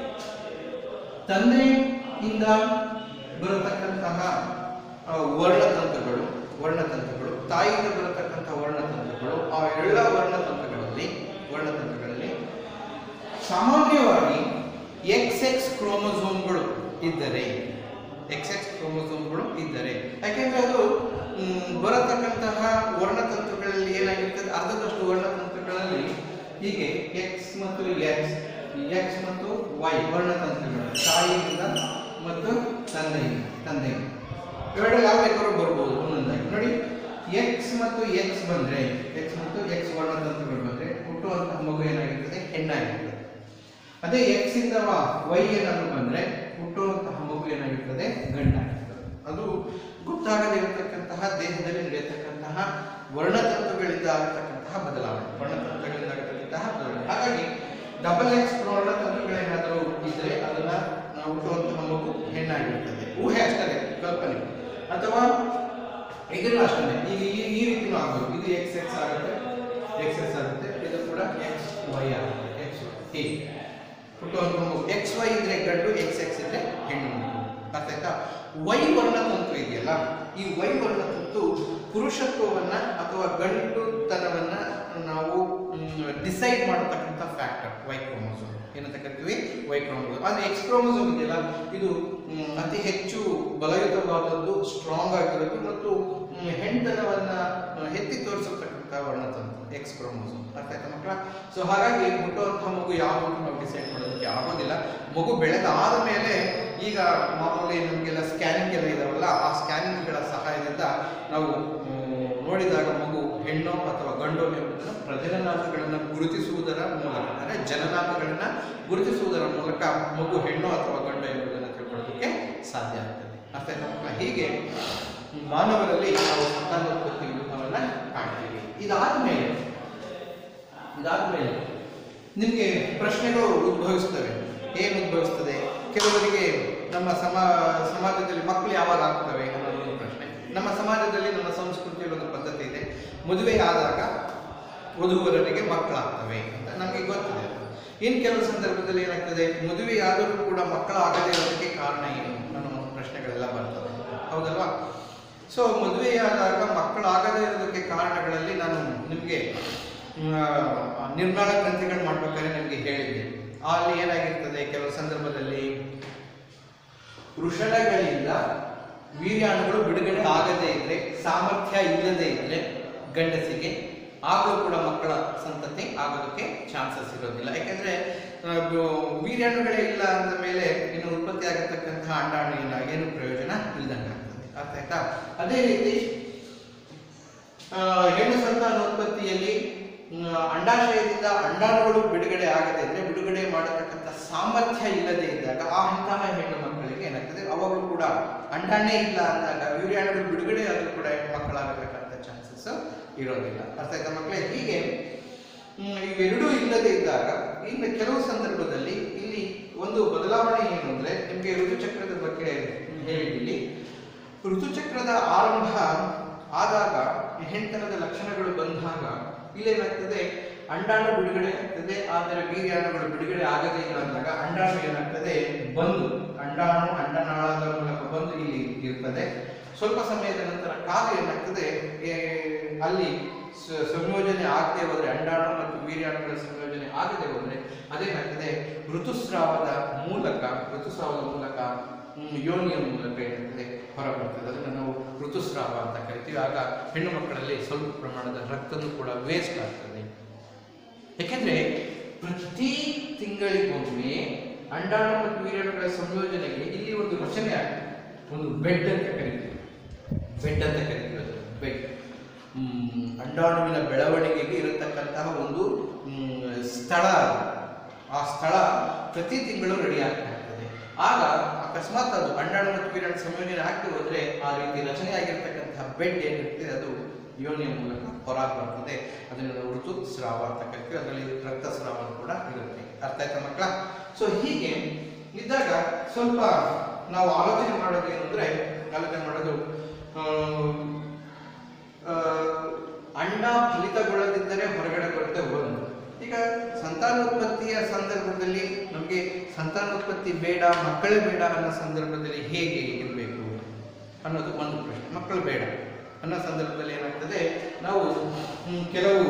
A: ತಂದೆಯಿಂದ ಬರತಕ್ಕಂತಹ ಆ, ವರ್ಣತಂತುಗಳು ವರ್ಣತಂತುಗಳು ತಾಯಿಯಿಂದ ಬರತಕ್ಕಂತಹ ವರ್ಣತಂತುಗಳು ಆ ಎಲ್ಲ ವರ್ಣತಂತುಗಳಲ್ಲಿ ವರ್ಣತಂತುಗಳಲ್ಲಿ ಸಾಮಾನ್ಯವಾಗಿ ಎಕ್ಸ್ ಎಕ್ಸ್ ಕ್ರೋಮೋಸೋಮ್ಗಳು ಇದ್ದರೆ ಎಕ್ಸ್ ಎಕ್ಸ್ ಕ್ರೋಮೋಸೋಮ್ಗಳು ಇದ್ದರೆ ಯಾಕೆಂದ್ರೆ ಅದು ಮ್, ಬರತಕ್ಕಂತಹ ವರ್ಣತಂತುಗಳಲ್ಲಿ ಏನಾಗಿರ್ತದೆ ಅರ್ಧದಷ್ಟು ವರ್ಣತಂತುಗಳಲ್ಲಿ ಹೀಗೆ ಎಕ್ಸ್ ಮತ್ತು ಎಕ್ಸ್ ಎಕ್ಸ್ ಮತ್ತು ವೈ ವರ್ಣತಂತುಗಳು ತಾಯಿಯಿಂದ ಮತ್ತು ತಂದೆಯಿಂದ ತಂದೆಯಿಂದ ಇವೆರಡು ಯಾವ ಬೇಕಾದ್ರೂ ಬರ್ಬೋದು ಒಂದೊಂದಾಗಿ ನೋಡಿ ಎಕ್ಸ್ ಮತ್ತು ಎಕ್ಸ್ ಬಂದ್ರೆ ಎಕ್ಸ್ ಮತ್ತು ಎಕ್ಸ್ ವರ್ಣತಂತುಗಳು ಬಂದ್ರೆ ಹುಟ್ಟುವಂತಹ ಮಗು ಏನಾಗಿರ್ತದೆ ಹೆಣ್ಣಾಗಿರ್ತದೆ ಅದೇ ಎಕ್ಸ್ ಇಂದ ವೈ ಏನಾದ್ರು ಬಂದ್ರೆ ಹುಟ್ಟುವಂತಹ ಮಗು ಏನಾಗಿರ್ತದೆ ಗಂಡಾಗಿರ್ತದೆ ಅದು ಗೊತ್ತಾಗದೇ ಇರತಕ್ಕಂತಹ ದೇಹದಲ್ಲಿ ನಡೆಯತಕ್ಕಂತಹ ವರ್ಣತಂತುಗಳಿಂದ ಆಗತಕ್ಕಂತಹ ಬದಲಾವಣೆ ವರ್ಣತಂತುಗಳಿಂದ ಆಗತಕ್ಕಂತಹ ಬದಲಾವಣೆ ಹಾಗಾಗಿ ಡಬಲ್ ಎಕ್ಸ್ ವರ್ಣತಂತುಗಳೇನಾದರೂ ಇದ್ರೆ ಅದನ್ನ ನಾವು ಹುಟ್ಟುವಂತಹ ಮಗು ಹೆಣ್ಣಾಗಿರ್ತದೆ ಊಹೆ ಅಷ್ಟೇ ಕಲ್ಪನೆ ಅಥವಾ ಇದನ್ನು ಅಷ್ಟೇ ಈಗ ಈ ಈ ರೀತಿನೂ ಆಗ್ಬೋದು ಇದು ಎಕ್ಸ್ ಎಕ್ಸ್ ಆಗುತ್ತೆ ಎಕ್ಸ್ ಎಕ್ಸ್ ಆಗುತ್ತೆ ಇದು ಕೂಡ ಎಕ್ಸ್ ವೈ ಆಗುತ್ತೆ ಎಕ್ಸ್ ಹೀಗೆ ಹುಟ್ಟುವಂಥ ಮಗು ಎಕ್ಸ್ ವೈ ಇದ್ರೆ ಗಂಡು ಎಕ್ಸ್ ಎಕ್ಸ್ ಇದ್ರೆ ಹೆಣ್ಣು ಮಗು ಅರ್ಥ ಆಯ್ತಾ ವೈ ವರ್ಣತಂತು ಇದೆಯಲ್ಲ ಈ ವೈ ವರ್ಣತಂತು ಪುರುಷತ್ವವನ್ನ ಅಥವಾ ಗಂಡುತನವನ್ನ ನಾವು ಡಿಸೈಡ್ ಮಾಡತಕ್ಕಂಥ ಫ್ಯಾಕ್ಟರ್ ವೈ ಕ್ರೋಮೋಸೋಮ್ ಏನಂತ ಕರಿತೀವಿ ವೈ ಕ್ರೋಮೋಸೋಮ್ ಆದ್ರೆ ಎಕ್ಸ್ ಕ್ರೋಮೋಸೋಮ್ ಇದೆಯಲ್ಲ ಇದು ಮ್, ಅತಿ ಹೆಚ್ಚು ಬಲಯುತವಾದದ್ದು ಸ್ಟ್ರಾಂಗ್ ಆಗಿರೋದು ಮತ್ತು ಮ್, ಹೆಣ್ತನವನ್ನ ಆ, ಎತ್ತಿ ತೋರಿಸತಕ್ಕಂಥ ಆಗಿರ್ತಕ್ಕಂಥ ವರ್ಣತಂತು ಎಕ್ಸ್ ಕ್ರೋಮೋಸೋಮ್ ಅರ್ಥ ಆಯ್ತಾ ಮಕ್ಕಳ ಸೊ ಹಾಗಾಗಿ ಹುಟ್ಟುವಂಥ ಮಗು ಯಾವುದು ಅಂತ ನಾವು ಡಿಸೈಡ್ ಮಾಡೋದಕ್ಕೆ ಆಗೋದಿಲ್ಲ ಮಗು ಬೆಳೆದಾದ ಮೇಲೆ ಈಗ ಮಾಮೂಲಿ ನಮಗೆಲ್ಲ ಸ್ಕ್ಯಾನಿಂಗ್ ಎಲ್ಲ ಇದಾವಲ್ಲ ಆ ಸ್ಕ್ಯಾನಿಂಗ್ಗಳ ಸಹಾಯದಿಂದ ನಾವು ಮ್, ನೋಡಿದಾಗ ಮಗು ಹೆಣ್ಣು ಅಥವಾ ಗಂಡು ಎಂಬುದನ್ನು ಪ್ರಜನನಾಂಗಗಳನ್ನು ಗುರುತಿಸುವುದರ ಮೂಲಕ ಅಂದರೆ ಜನನಾಂಗಗಳನ್ನು ಗುರುತಿಸುವುದರ ಮೂಲಕ ಮಗು ಹೆಣ್ಣು ಅಥವಾ ಗಂಡು ಎಂಬುದನ್ನು ತಿಳ್ಕೊಳ್ಳೋದಕ್ಕೆ ಸಾಧ್ಯ ಆಗ್ತದೆ ಅರ್ಥ ಆಯ್ತಾ ಮಕ್ಕಳ ಹೀಗೆ ಮಾನವರಲ್ಲಿ ನಾವು ಸಂತಾನೋತ್ಪತ್ತಿ ವ್ಯೂಹವನ್ನು ಕಾಣ್ತೀವಿ ಇದಾದ ಮೇಲೆ ಇದಾದ ಮೇಲೆ ನಿಮಗೆ ಪ್ರಶ್ನೆಗಳು ಉದ್ಭವಿಸ್ತವೆ ಏನು ಉದ್ಭವಿಸ್ತದೆ ಕೆಲವರಿಗೆ ನಮ್ಮ ಸಮ ಸಮಾಜದಲ್ಲಿ ಮಕ್ಕಳು ಯಾವಾಗ ಆಗ್ತವೆ ಅನ್ನೋದು ಒಂದು ಪ್ರಶ್ನೆ ನಮ್ಮ ಸಮಾಜದಲ್ಲಿ ನಮ್ಮ ಸಂಸ್ಕೃತಿಯಲ್ಲಿ ಒಂದು ಪದ್ಧತಿ ಇದೆ ಮದುವೆ ಆದಾಗ ವಧುವರರಿಗೆ ಮಕ್ಕಳಾಗ್ತವೆ ಅಂತ ನಮಗೆ ಗೊತ್ತಿದೆ ಇನ್ನು ಕೆಲವು ಸಂದರ್ಭದಲ್ಲಿ ಏನಾಗ್ತದೆ ಮದುವೆ ಆದರೂ ಕೂಡ ಮಕ್ಕಳಾಗದೇ ಇರೋದಕ್ಕೆ ಕಾರಣ ಏನು ಅನ್ನೋ ಒಂದು ಪ್ರಶ್ನೆಗಳೆಲ್ಲ ಬರ್ತವೆ ಹೌದಲ್ವಾ ಸೊ ಮದುವೆಯಾದಾಗ ಮಕ್ಕಳಾಗದೇ ಇರೋದಕ್ಕೆ ಕಾರಣಗಳಲ್ಲಿ ನಾನು ನಿಮಗೆ ನಿರ್ಮಾಣ ಗ್ರಂಥಿಗಳು ಮಾಡ್ಬೇಕಾದ್ರೆ ನಿಮಗೆ ಹೇಳಿದ್ದೆ ಅಲ್ಲಿ ಏನಾಗಿರ್ತದೆ ಕೆಲವು ಸಂದರ್ಭದಲ್ಲಿ ವೃಷಣಗಳಿಂದ ವೀರ್ಯಾಣುಗಳು ಬಿಡುಗಡೆ ಆಗದೇ ಇದ್ರೆ ಸಾಮರ್ಥ್ಯ ಇಲ್ಲದೆ ಇದ್ರೆ ಗಂಡಸಿಗೆ ಆಗಲೂ ಕೂಡ ಮಕ್ಕಳ ಸಂತತಿ ಆಗೋದಕ್ಕೆ ಚಾನ್ಸಸ್ ಇರೋದಿಲ್ಲ ಯಾಕೆಂದ್ರೆ ಆ, ಬ- ವೀರ್ಯಾಣುಗಳೇ ಇಲ್ಲ ಅಂದ ಮೇಲೆ ಇನ್ನು ಉತ್ಪತ್ತಿ ಆಗತಕ್ಕಂತಹ ಅಂಡಾಣು ಇಲ್ಲ ಏನು ಪ್ರಯೋಜನ ಇಲ್ದಂಗೆ ಆಗ್ತದೆ ಅರ್ಥ ಆಯ್ತಾ ಅದೇ ರೀತಿ ಆ, ಹೆಣ್ಣು ಸಂತಾನೋತ್ಪತ್ತಿಯಲ್ಲಿ ಮ್, ಅಂಡಾಶಯದಿಂದ ಅಂಡಾಣುಗಳು ಬಿಡುಗಡೆ ಆಗದೇ ಇದ್ರೆ ಬಿಡುಗಡೆ ಮಾಡತಕ್ಕಂಥ ಸಾಮರ್ಥ್ಯ ಇಲ್ಲದೆ ಇದ್ದಾಗ ಆ ಅಂತಹ ಹೆಣ್ಣು ಮಕ್ಕಳಿಗೆ ಏನಾಗ್ತದೆ ಅವಾಗಲೂ ಕೂಡ ಅಂಡಾಣೆ ಇಲ್ಲ ಅಂದಾಗ ವೀರ್ಯಾಣುಗಳು ಬಿಡುಗಡೆ ಆದರೂ ಕೂಡ ಮಕ್ಕಳಾಗಬೇಕಂತ ಚಾನ್ಸಸ್ ಇರೋದಿಲ್ಲ ಅರ್ಥ ಆಯ್ತಾ ಮಕ್ಕಳೇ ಹೀಗೆ ಮ್, ಇವೆರಡೂ ಇಲ್ಲದೆ ಇದ್ದಾಗ ಇನ್ನು ಕೆಲವು ಸಂದರ್ಭದಲ್ಲಿ ಇಲ್ಲಿ ಒಂದು ಬದಲಾವಣೆ ಏನು ಅಂದ್ರೆ ನಿಮಗೆ ಋತುಚಕ್ರದ ಬಗ್ಗೆ ಹೇಳಿದ್ದೀನಿ ಋತುಚಕ್ರದ ಆರಂಭ ಆದಾಗ ಹೆಣ್ತನದ ಲಕ್ಷಣಗಳು ಬಂದಾಗ ಇಲ್ಲೇನಾಗ್ತದೆ ಅಂಡಾಣು ಬಿಡುಗಡೆ ಆಗ್ತದೆ ಆದರೆ ವೀರ್ಯಾಣುಗಳು ಬಿಡುಗಡೆ ಆಗದೇ ಇಲ್ಲ ಅಂದಾಗ ಅಂಡಾಣು ಏನಾಗ್ತದೆ ಬಂದು ಅಂಡಾಣು ಅಂಡನಾಳದ ಮೂಲಕ ಬಂದು ಇಲ್ಲಿ ಇರ್ತದೆ ಸ್ವಲ್ಪ ಸಮಯದ ನಂತರ ಕಾಲು ಏನಾಗ್ತದೆ ಏ, ಅಲ್ಲಿ ಸ- ಸಂಯೋಜನೆ ಆಗದೆ ಹೋದ್ರೆ ಅಂಡಾಣು ಮತ್ತು ವೀರ್ಯಾಣುಗಳ ಸಂಯೋಜನೆ ಆಗದೆ ಹೋದ್ರೆ ಅದೇನಾಗ್ತದೆ ಋತುಸ್ರಾವದ ಮೂಲಕ ಋತುಸ್ರಾವದ ಮೂಲಕ ಹ್ಮ್, ಯೋನಿಯ ಮೂಲಕ ಏನಾಗ್ತದೆ ಹೊರಬರ್ತದೆ ಅದನ್ನು ನಾವು ಋತುಸ್ರಾವ ಅಂತ ಕರಿತೀವಿ ಆಗ ಹೆಣ್ಣು ಮಕ್ಕಳಲ್ಲಿ ಸ್ವಲ್ಪ ಪ್ರಮಾಣದ ರಕ್ತನೂ ಕೂಡ ವೇಸ್ಟ್ ಆಗ್ತದೆ ಯಾಕೆಂದ್ರೆ ಪ್ರತಿ ತಿಂಗಳಿಗೊಮ್ಮೆ ಅಂಡಾಣು ಮತ್ತು ವೀರ್ಯಾಣುಗಳ ಸಂಯೋಜನೆಗೆ ಇಲ್ಲಿ ಒಂದು ರಚನೆ ಆಗ್ತದೆ ಒಂದು ಬೆಡ್ ಅಂತ ಕರಿತೀವಿ ಬೆಡ್ ಅಂತ ಕರಿತೀವಿ ಅದು ಬೆಡ್ ಅಂಡಾಣುವಿನ ಬೆಳವಣಿಗೆಗೆ ಇರತಕ್ಕಂತಹ ಒಂದು ಮ್, ಸ್ಥಳ ಅದು. ಆ ಸ್ಥಳ ಪ್ರತಿ ತಿಂಗಳು ರೆಡಿ ಆಗ್ತಾ ಇರ್ತದೆ ಆಗ ಅಕಸ್ಮಾತ್ ಅದು ಅಂಡಾಣು ಮತ್ತು ವೀರ್ಯಾಣು ಸಂಯೋಜನೆ ಆಗ್ತಾ ಹೋದ್ರೆ ಆ ರೀತಿ ರಚನೆ ಆಗಿರ್ತಕ್ಕಂತಹ ಬೆಡ್ ಏನಿರ್ತದೆ ಅದು ಯೋನಿಯ ಮೂಲಕ ಹೊರಗೆ ಬರ್ತದೆ ಅದನ್ನು ನಾವು ಋತುಸ್ರಾವ ಅಂತ ಕರಿತೀವಿ ಅದರಲ್ಲಿ ರಕ್ತಸ್ರಾವ ಕೂಡ ಇರುತ್ತೆ ಅರ್ಥ ಆಯ್ತಾ ಮಕ್ಕಳ ಸೊ ಹೀಗೆ ಇದ್ದಾಗ ಸ್ವಲ್ಪ ನಾವು ಆಲೋಚನೆ ಮಾಡೋದು ಏನಂದ್ರೆ ಆಲೋಚನೆ ಮಾಡೋದು ಆ, ಆ, ಅಂಡ ಫಲಿತಗೊಳ್ಳದಿದ್ದರೆ ಹೊರಗಡೆ ಬರುತ್ತೆ ಒಂದು ಈಗ ಸಂತಾನೋತ್ಪತ್ತಿಯ ಸಂದರ್ಭದಲ್ಲಿ ನಮಗೆ ಸಂತಾನೋತ್ಪತ್ತಿ ಬೇಡ ಮಕ್ಕಳೇ ಬೇಡ ಅನ್ನೋ ಸಂದರ್ಭದಲ್ಲಿ ಹೇಗೆ ಇರಬೇಕು ಅನ್ನೋದು ಒಂದು ಪ್ರಶ್ನೆ ಮಕ್ಕಳು ಬೇಡ ಅನ್ನೋ ಸಂದರ್ಭದಲ್ಲಿ ಏನಾಗ್ತದೆ ನಾವು ಹ್ಮ್, ಕೆಲವು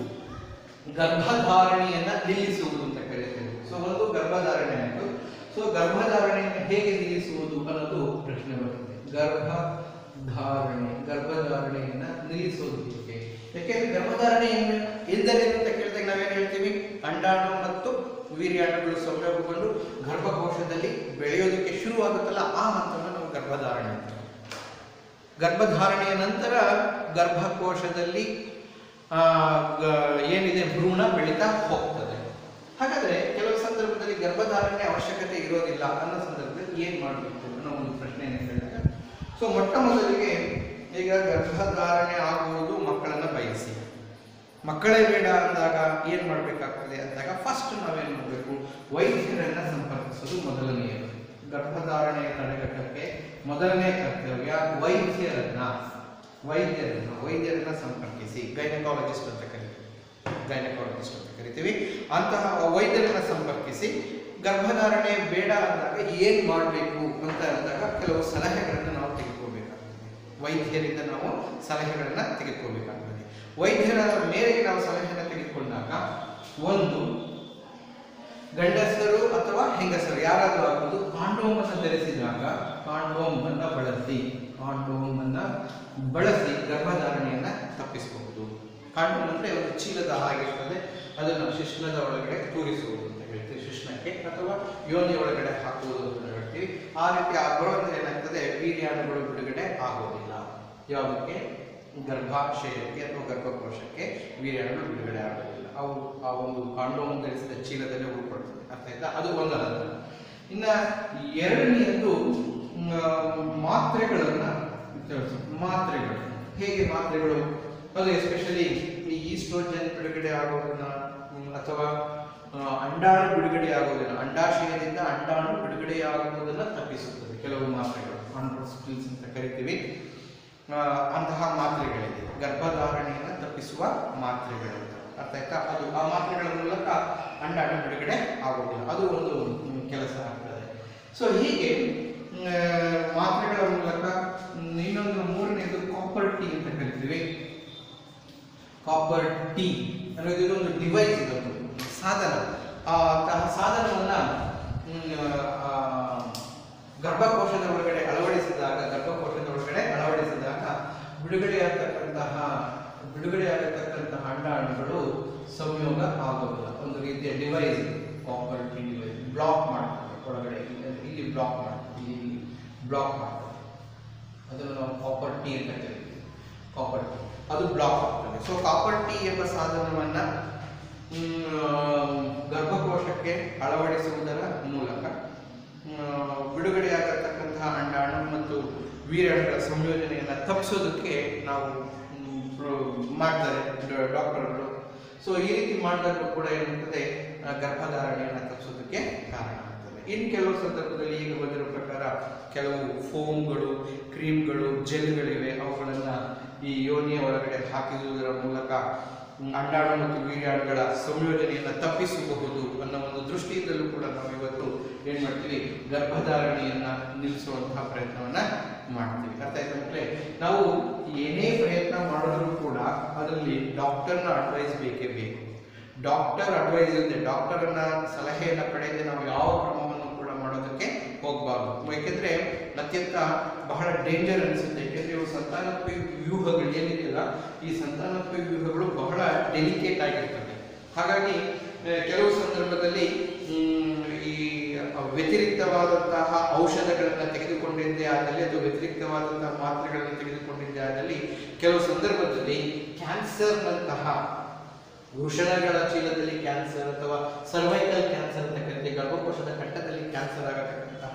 A: ಗರ್ಭಧಾರಣೆಯನ್ನ ನಿಲ್ಲಿಸುವುದು ಅಂತ ಕರೀತೇವೆ ಸೊ ಒಂದು ಗರ್ಭಧಾರಣೆ ಆಯಿತು ಸೊ ಗರ್ಭಧಾರಣೆಯನ್ನು ಹೇಗೆ ನಿಲ್ಲಿಸುವುದು ಅನ್ನೋದು ಪ್ರಶ್ನೆ ಬರುತ್ತೆ ಗರ್ಭಧಾರಣೆ ಗರ್ಭಧಾರಣೆಯನ್ನ ನಿಲ್ಲಿಸುವುದು ಹೇಗೆ ಯಾಕೆಂದ್ರೆ ಗರ್ಭಧಾರಣೆ ಏನು ಎಂದರೇನು ಅಂತ ಕೇಳಿದಾಗ ನಾವೇನು ಹೇಳ್ತೀವಿ ಅಂಡಾಣು ಮತ್ತು ವೀರ್ಯಾಣುಗಳು ಸಂಯೋಗಗೊಂಡು ಗರ್ಭಕೋಶದಲ್ಲಿ ಬೆಳೆಯೋದಕ್ಕೆ ಶುರುವಾಗುತ್ತಲ್ಲ ಆ ಹಂತವನ್ನು ನಾವು ಗರ್ಭಧಾರಣೆ ಅಂತ ಗರ್ಭಧಾರಣೆಯ ನಂತರ ಗರ್ಭಕೋಶದಲ್ಲಿ ಆ, ಗ- ಏನಿದೆ ಭ್ರೂಣ ಬೆಳೀತಾ ಹೋಗ್ತದೆ ಹಾಗಾದ್ರೆ ಕೆಲವು ಸಂದರ್ಭದಲ್ಲಿ ಗರ್ಭಧಾರಣೆ ಅವಶ್ಯಕತೆ ಇರೋದಿಲ್ಲ ಅನ್ನೋ ಸಂದರ್ಭದಲ್ಲಿ ಏನ್ ಮಾಡಬೇಕು ಅನ್ನೋ ಒಂದು ಪ್ರಶ್ನೆಯನ್ನು ಕೇಳಿದಾಗ ಸೊ ಮೊಟ್ಟ ಮೊದಲಿಗೆ ಈಗ ಗರ್ಭಧಾರಣೆ ಆಗುವುದು ಮಕ್ಕಳನ್ನ ಬಯಸಿ ಮಕ್ಕಳೇ ಬೇಡ ಅಂದಾಗ ಏನ್ ಮಾಡಬೇಕಾಗ್ತದೆ ಅಂದಾಗ ಫಸ್ಟ್ ನಾವೇನ್ ಮಾಡಬೇಕು ವೈದ್ಯರನ್ನ ಸಂಪರ್ಕಿಸೋದು ಮೊದಲನೆಯದು ಗರ್ಭಧಾರಣೆಯ ತಡೆಗಟ್ಟಕ್ಕೆ ಮೊದಲನೇ ಕರ್ತವ್ಯ ವೈದ್ಯರನ್ನ ವೈದ್ಯರನ್ನ ವೈದ್ಯರನ್ನ ಸಂಪರ್ಕಿಸಿ ಗೈನಕಾಲಜಿಸ್ಟ್ ಅಂತ ಕರಿತೀವಿ ಗೈನಕಾಲಜಿಸ್ಟ್ ಅಂತ ಕರಿತೀವಿ ಅಂತಹ ವೈದ್ಯರನ್ನ ಸಂಪರ್ಕಿಸಿ ಗರ್ಭಧಾರಣೆ ಬೇಡ ಅಂದಾಗ ಏನ್ ಮಾಡಬೇಕು ಅಂತ ಅಂದಾಗ ಕೆಲವು ಸಲಹೆಗಳನ್ನು ನಾವು ತೆಗೆದುಕೋಬೇಕಾಗ್ತದೆ ವೈದ್ಯರಿಂದ ನಾವು ಸಲಹೆಗಳನ್ನ ತೆಗೆದುಕೋಬೇಕಾಗ್ತದೆ ವೈದ್ಯರ ಮೇರೆಗೆ ನಾವು ಸಲಹೆಯನ್ನು ತೆಗೆದುಕೊಂಡಾಗ ಒಂದು ಗಂಡಸರು ಅಥವಾ ಹೆಂಗಸರು ಯಾರಾದರೂ ಆಗ್ಬೋದು ಕಾಂಡೋಮ್ ಅನ್ನು ಧರಿಸಿದಾಗ ಕಾಂಡೋಮ್ ಅನ್ನ ಬಳಸಿ ಕಾಂಡೋಮ್ ಅನ್ನ ಬಳಸಿ ಗರ್ಭಧಾರಣೆಯನ್ನ ತಪ್ಪಿಸಬಹುದು ಕಾಂಡೋಮ್ ಅಂದರೆ ಒಂದು ಚೀಲದ ಹಾಗಿರ್ತದೆ ಅದನ್ನು ಶಿಶ್ನದ ಒಳಗಡೆ ತೂರಿಸುವುದು ಅಂತ ಹೇಳ್ತೀವಿ ಶಿಶ್ನಕ್ಕೆ ಅಥವಾ ಯೋನಿ ಒಳಗಡೆ ಹಾಕುವುದು ಅಂತ ಹೇಳ್ತೀವಿ ಆ ರೀತಿ ಆ ಬರೋದ್ರಿಂದ ಏನಾಗ್ತದೆ ವೀರ್ಯಾಣುಗಳು ಬಿಡುಗಡೆ ಆಗೋದಿಲ್ಲ ಯಾವುದಕ್ಕೆ ಗರ್ಭಾಶಯಕ್ಕೆ ಅಥವಾ ಗರ್ಭಕೋಶಕ್ಕೆ ವೀರ್ಯಾಣುಗಳು ಬಿಡುಗಡೆ ಆಗೋದಿಲ್ಲ ಅವು ಆ ಒಂದು ಕಾಂಡೋಮ್ ಧರಿಸಿದ ಚೀಲದಲ್ಲೇ ಉಳ್ಕೊಳ್ತದೆ ಅರ್ಥ ಆಯ್ತಾ ಅದು ಒಂದು ಹಂತ ಇನ್ನ ಎರಡನೆಯದು ಮ್, ಮಾತ್ರೆಗಳನ್ನ ತಿಳಿಸು. ಮಾತ್ರೆಗಳು ಹೇಗೆ ಮಾತ್ರೆಗಳು ಅದು ಎಸ್ಪೆಷಲಿ ಈ ಈಸ್ಟ್ರೋಜನ್ ಬಿಡುಗಡೆ ಆಗೋದನ್ನ ಮ್, ಅಥವಾ ಆ, ಅಂಡಾಣು ಬಿಡುಗಡೆ ಆಗೋದನ್ನ ಅಂಡಾಶಯದಿಂದ ಅಂಡಾಣು ಬಿಡುಗಡೆ ಆಗುವುದನ್ನ ತಪ್ಪಿಸುತ್ತದೆ ಕೆಲವು ಮಾತ್ರೆಗಳು ಕಾಂಟ್ರೋಸ್ಟಿಲ್ಸ್ ಅಂತ ಕರಿತೀವಿ ಆ, ಅಂತಹ ಮಾತ್ರೆಗಳಿದೆ ಗರ್ಭಧಾರಣೆಯನ್ನು ತಪ್ಪಿಸುವ ಮಾತ್ರೆಗಳು ಅರ್ಥ ಆಯ್ತಾ ಅದು ಆ ಮಾತ್ರೆಗಳ ಮೂಲಕ ಅಂಡಾಣು ಬಿಡುಗಡೆ ಆಗೋದಿಲ್ಲ ಅದು ಒಂದು ಮ್, ಕೆಲಸ ಆಗ್ತದೆ ಸೊ ಹೀಗೆ ಮ್, ಮಾತ್ರೆಗಳ ಮೂಲಕ ಮ್, ಇನ್ನೊಂದು ಮೂರನೇದು ಕಾಪರ್ ಟೀ ಅಂತ ಕರಿತೀವಿ ಕಾಪರ್ ಟೀ ಅನ್ನೋದು ಇದೊಂದು ಡಿವೈಸ್ ಇದೊಂದು ಸಾಧನ ಆ ತಹ ಸಾಧನವನ್ನ ಮ್, ಆ, ಗರ್ಭಕೋಶದ ಒಳಗಡೆ ಅಳವಡಿಸಿದಾಗ ಗರ್ಭಕೋಶದ ಒಳಗಡೆ ಅಳವಡಿಸಿದಾಗ ಬಿಡುಗಡೆಯಾಗತಕ್ಕಂತಹ ಬಿಡುಗಡೆಯಾಗತಕ್ಕಂತಹ ಅಂಡಾಣುಗಳು ಸಂಯೋಗ ಆಗೋದಿಲ್ಲ ಒಂದು ರೀತಿಯ device copper T device block ಮಾಡ್ತದೆ ಒಳಗಡೆ ಇಲ್ಲಿ- ಇಲ್ಲಿ ಬ್ಲಾಕ್ ಮಾಡ್ತದೆ ಇಲ್ಲಿ ಬ್ಲಾಕ್ ಮಾಡ್ತದೆ ಅದನ್ನು ನಾವು ಕಾಪರ್ ಟಿ ಅಂತ ಕರಿತೀವಿ ಕಾಪರ್ ಟಿ ಅದು ಬ್ಲಾಕ್ ಆಗ್ತದೆ ಸೊ ಕಾಪರ್ ಟಿ ಎಂಬ ಸಾಧನವನ್ನ ಮ್, ಗರ್ಭಕೋಶಕ್ಕೆ ಅಳವಡಿಸುವುದರ ಮೂಲಕ ಮ್, ಬಿಡುಗಡೆಯಾಗತಕ್ಕಂತಹ ಅಂಡಾಣು ಮತ್ತು ವೀರ್ಯಾಣುಗಳ ಸಂಯೋಜನೆಯನ್ನು ತಪ್ಪಿಸೋದಕ್ಕೆ ನಾವು ಮ್, ಪ್ರ- ಮಾಡ್ತಾರೆ ಡ- ಡಾಕ್ಟರ್ಗಳು ಸೊ ಈ ರೀತಿ ಮಾಡಿದಾಗಲೂ ಕೂಡ ಏನಾಗ್ತದೆ ಆ, ಗರ್ಭಧಾರಣೆಯನ್ನು ತಪ್ಪಿಸೋದಕ್ಕೆ ಕಾರಣ ಆಗ್ತದೆ ಇನ್ನು ಕೆಲವು ಸಂದರ್ಭದಲ್ಲಿ ಈಗ ಬಂದಿರೋ ಪ್ರಕಾರ ಕೆಲವು ಫೋಮ್ಗಳು ಕ್ರೀಮ್ಗಳು ಜೆಲ್ಗಳಿವೆ ಅವುಗಳನ್ನು ಈ ಯೋನಿಯ ಒಳಗಡೆ ಹಾಕಿಸುವುದರ ಮೂಲಕ ಮ್, ಅಂಡಾಣು ಮತ್ತು ವೀರ್ಯಾಣುಗಳ ಸಂಯೋಜನೆಯನ್ನು ತಪ್ಪಿಸಬಹುದು ಅನ್ನೋ ಒಂದು ದೃಷ್ಟಿಯಿಂದಲೂ ಕೂಡ ನಾವು ಇವತ್ತು ಏನ್ ಮಾಡ್ತೀವಿ ಗರ್ಭಧಾರಣೆಯನ್ನ ನಿಲ್ಲಿಸುವಂತಹ ಪ್ರಯತ್ನವನ್ನ ಮಾಡ್ತೀವಿ ಅರ್ಥ ಆಯ್ತಾ ಮಕ್ಕಳೇ ನಾವು ಏನೇ ಪ್ರಯತ್ನ ಮಾಡಿದ್ರು ಕೂಡ ಅದರಲ್ಲಿ ಡಾಕ್ಟರ್ನ ಅಡ್ವೈಸ್ ಬೇಕೇ ಬೇಕು ಡಾಕ್ಟರ್ ಅಡ್ವೈಸ್ ಇಲ್ಲದೆ ಡಾಕ್ಟರನ್ನ ಸಲಹೆಯನ್ನ ಪಡೆಯದೆ ನಾವು ಯಾವ ಕ್ರಮವನ್ನು ಕೂಡ ಮಾಡೋದಕ್ಕೆ ಹೋಗಬಾರ್ದು ಯಾಕೆಂದ್ರೆ ಅತ್ಯಂತ ಬಹಳ ಡೇಂಜರ್ ಅನಿಸುತ್ತೆ ಯಾಕೆಂದ್ರೆ ಇವು ಸಂತಾನೋತ್ಪತ್ತಿ ವ್ಯೂಹಗಳು ಏನಿದೆಯಲ್ಲ ಈ ಸಂತಾನೋತ್ಪತ್ತಿ ವ್ಯೂಹಗಳು ಬಹಳ ಡೆಲಿಕೇಟ್ ಆಗಿರ್ತವೆ ಹಾಗಾಗಿ ಆ, ಕೆಲವು ಸಂದರ್ಭದಲ್ಲಿ ಮ್, ಈ ವ್ಯತಿರಿಕ್ತವಾದಂತಹ ಔಷಧಗಳನ್ನು ತೆಗೆದುಕೊಂಡಿದ್ದೇ ಆದಲ್ಲಿ ಅಥವಾ ವ್ಯತಿರಿಕ್ತವಾದಂತಹ ಮಾತ್ರೆಗಳನ್ನು ತೆಗೆದುಕೊಂಡಿದ್ದೇ ಆದಲ್ಲಿ ಕೆಲವು ಸಂದರ್ಭದಲ್ಲಿ ಕ್ಯಾನ್ಸರ್ನಂತಹ ವೃಷಣಗಳ ಚೀಲದಲ್ಲಿ ಕ್ಯಾನ್ಸರ್ ಅಥವಾ ಸರ್ವೈಕಲ್ ಕ್ಯಾನ್ಸರ್ ಅಂತ ಕರಿತೀವಿ ಗರ್ಭಕೋಶದ ಕಟ್ಟದಲ್ಲಿ ಕ್ಯಾನ್ಸರ್ ಆಗತಕ್ಕಂತಹ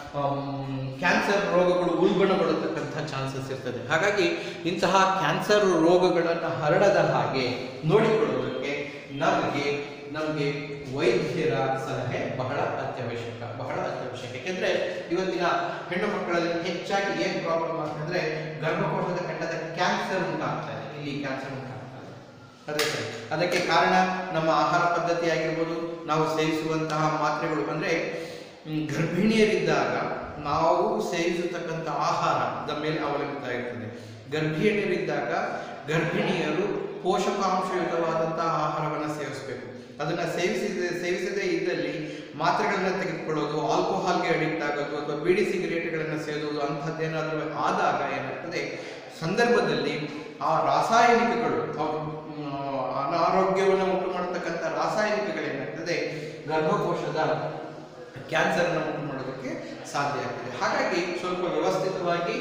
A: ಕ್ಯಾನ್ಸರ್ ರೋಗಗಳು ಉಲ್ಬಣಗೊಳ್ಳತಕ್ಕಂತಹ ಚಾನ್ಸಸ್ ಇರ್ತದೆ ಹಾಗಾಗಿ ಇಂತಹ ಕ್ಯಾನ್ಸರ್ ರೋಗಗಳನ್ನು ಹರಡದ ಹಾಗೆ ನೋಡಿಕೊಳ್ಳುವುದಕ್ಕೆ ನಮಗೆ ನಮಗೆ ವೈದ್ಯರ ಸಲಹೆ ಬಹಳ ಅತ್ಯವಶ್ಯಕ ಬಹಳ ಅತ್ಯವಶ್ಯಕ ಯಾಕೆಂದ್ರೆ ಇವತ್ತಿನ ಹೆಣ್ಣು ಮಕ್ಕಳಲ್ಲಿ ಹೆಚ್ಚಾಗಿ ಏನ್ ಪ್ರಾಬ್ಲಮ್ ಆಗ್ತಂದ್ರೆ ಗರ್ಭಕೋಶದ ಕಟ್ಟದ ಕ್ಯಾನ್ಸರ್ ಉಂಟಾಗ್ತಾ ಇದೆ ಇಲ್ಲಿ ಕ್ಯಾನ್ಸರ್ ಉಂಟಾಗ್ತಾ ಇದೆ ಅದೇ ಸರಿ ಅದಕ್ಕೆ ಕಾರಣ ನಮ್ಮ ಆಹಾರ ಪದ್ಧತಿ ಆಗಿರ್ಬೋದು ನಾವು ಸೇವಿಸುವಂತಹ ಮಾತ್ರೆಗಳು ಅಂದ್ರೆ ಮ್, ಗರ್ಭಿಣಿಯರಿದ್ದಾಗ ನಾವು ಸೇವಿಸತಕ್ಕಂಥ ಆಹಾರದ ಮೇಲೆ ಅವಲಂಬಿತ ಇರ್ತದೆ ಗರ್ಭಿಣಿಯರಿದ್ದಾಗ ಗರ್ಭಿಣಿಯರು ಪೋಷಕಾಂಶಯುತವಾದಂತಹ ಆಹಾರವನ್ನು ಸೇವಿಸಬೇಕು ಅದನ್ನ ಸೇವಿಸಿದ ಸೇವಿಸದೇ ಇದ್ದಲ್ಲಿ ಮಾತ್ರೆಗಳನ್ನ ತೆಗೆದುಕೊಳ್ಳೋದು ಆಲ್ಕೋಹಾಲ್ಗೆ ಅಡಿಕ್ಟ್ ಆಗೋದು ಅಥವಾ ಬೀಡಿ ಸಿಗರೇಟ್ಗಳನ್ನು ಸೇದೋದು ಅಂಥದ್ದೇನಾದರೂ ಆದಾಗ ಏನಾಗ್ತದೆ ಸಂದರ್ಭದಲ್ಲಿ ಆ ರಾಸಾಯನಿಕಗಳು ಅವು, ಮ್, ಅನಾರೋಗ್ಯವನ್ನು ಉಂಟು ಮಾಡತಕ್ಕಂಥ ರಾಸಾಯನಿಕಗಳೇನಾಗ್ತದೆ ಗರ್ಭಕೋಶದ ಕ್ಯಾನ್ಸರ್ನ ಉಂಟು ಮಾಡೋದಕ್ಕೆ ಸಾಧ್ಯ ಆಗ್ತದೆ ಹಾಗಾಗಿ ಸ್ವಲ್ಪ ವ್ಯವಸ್ಥಿತವಾಗಿ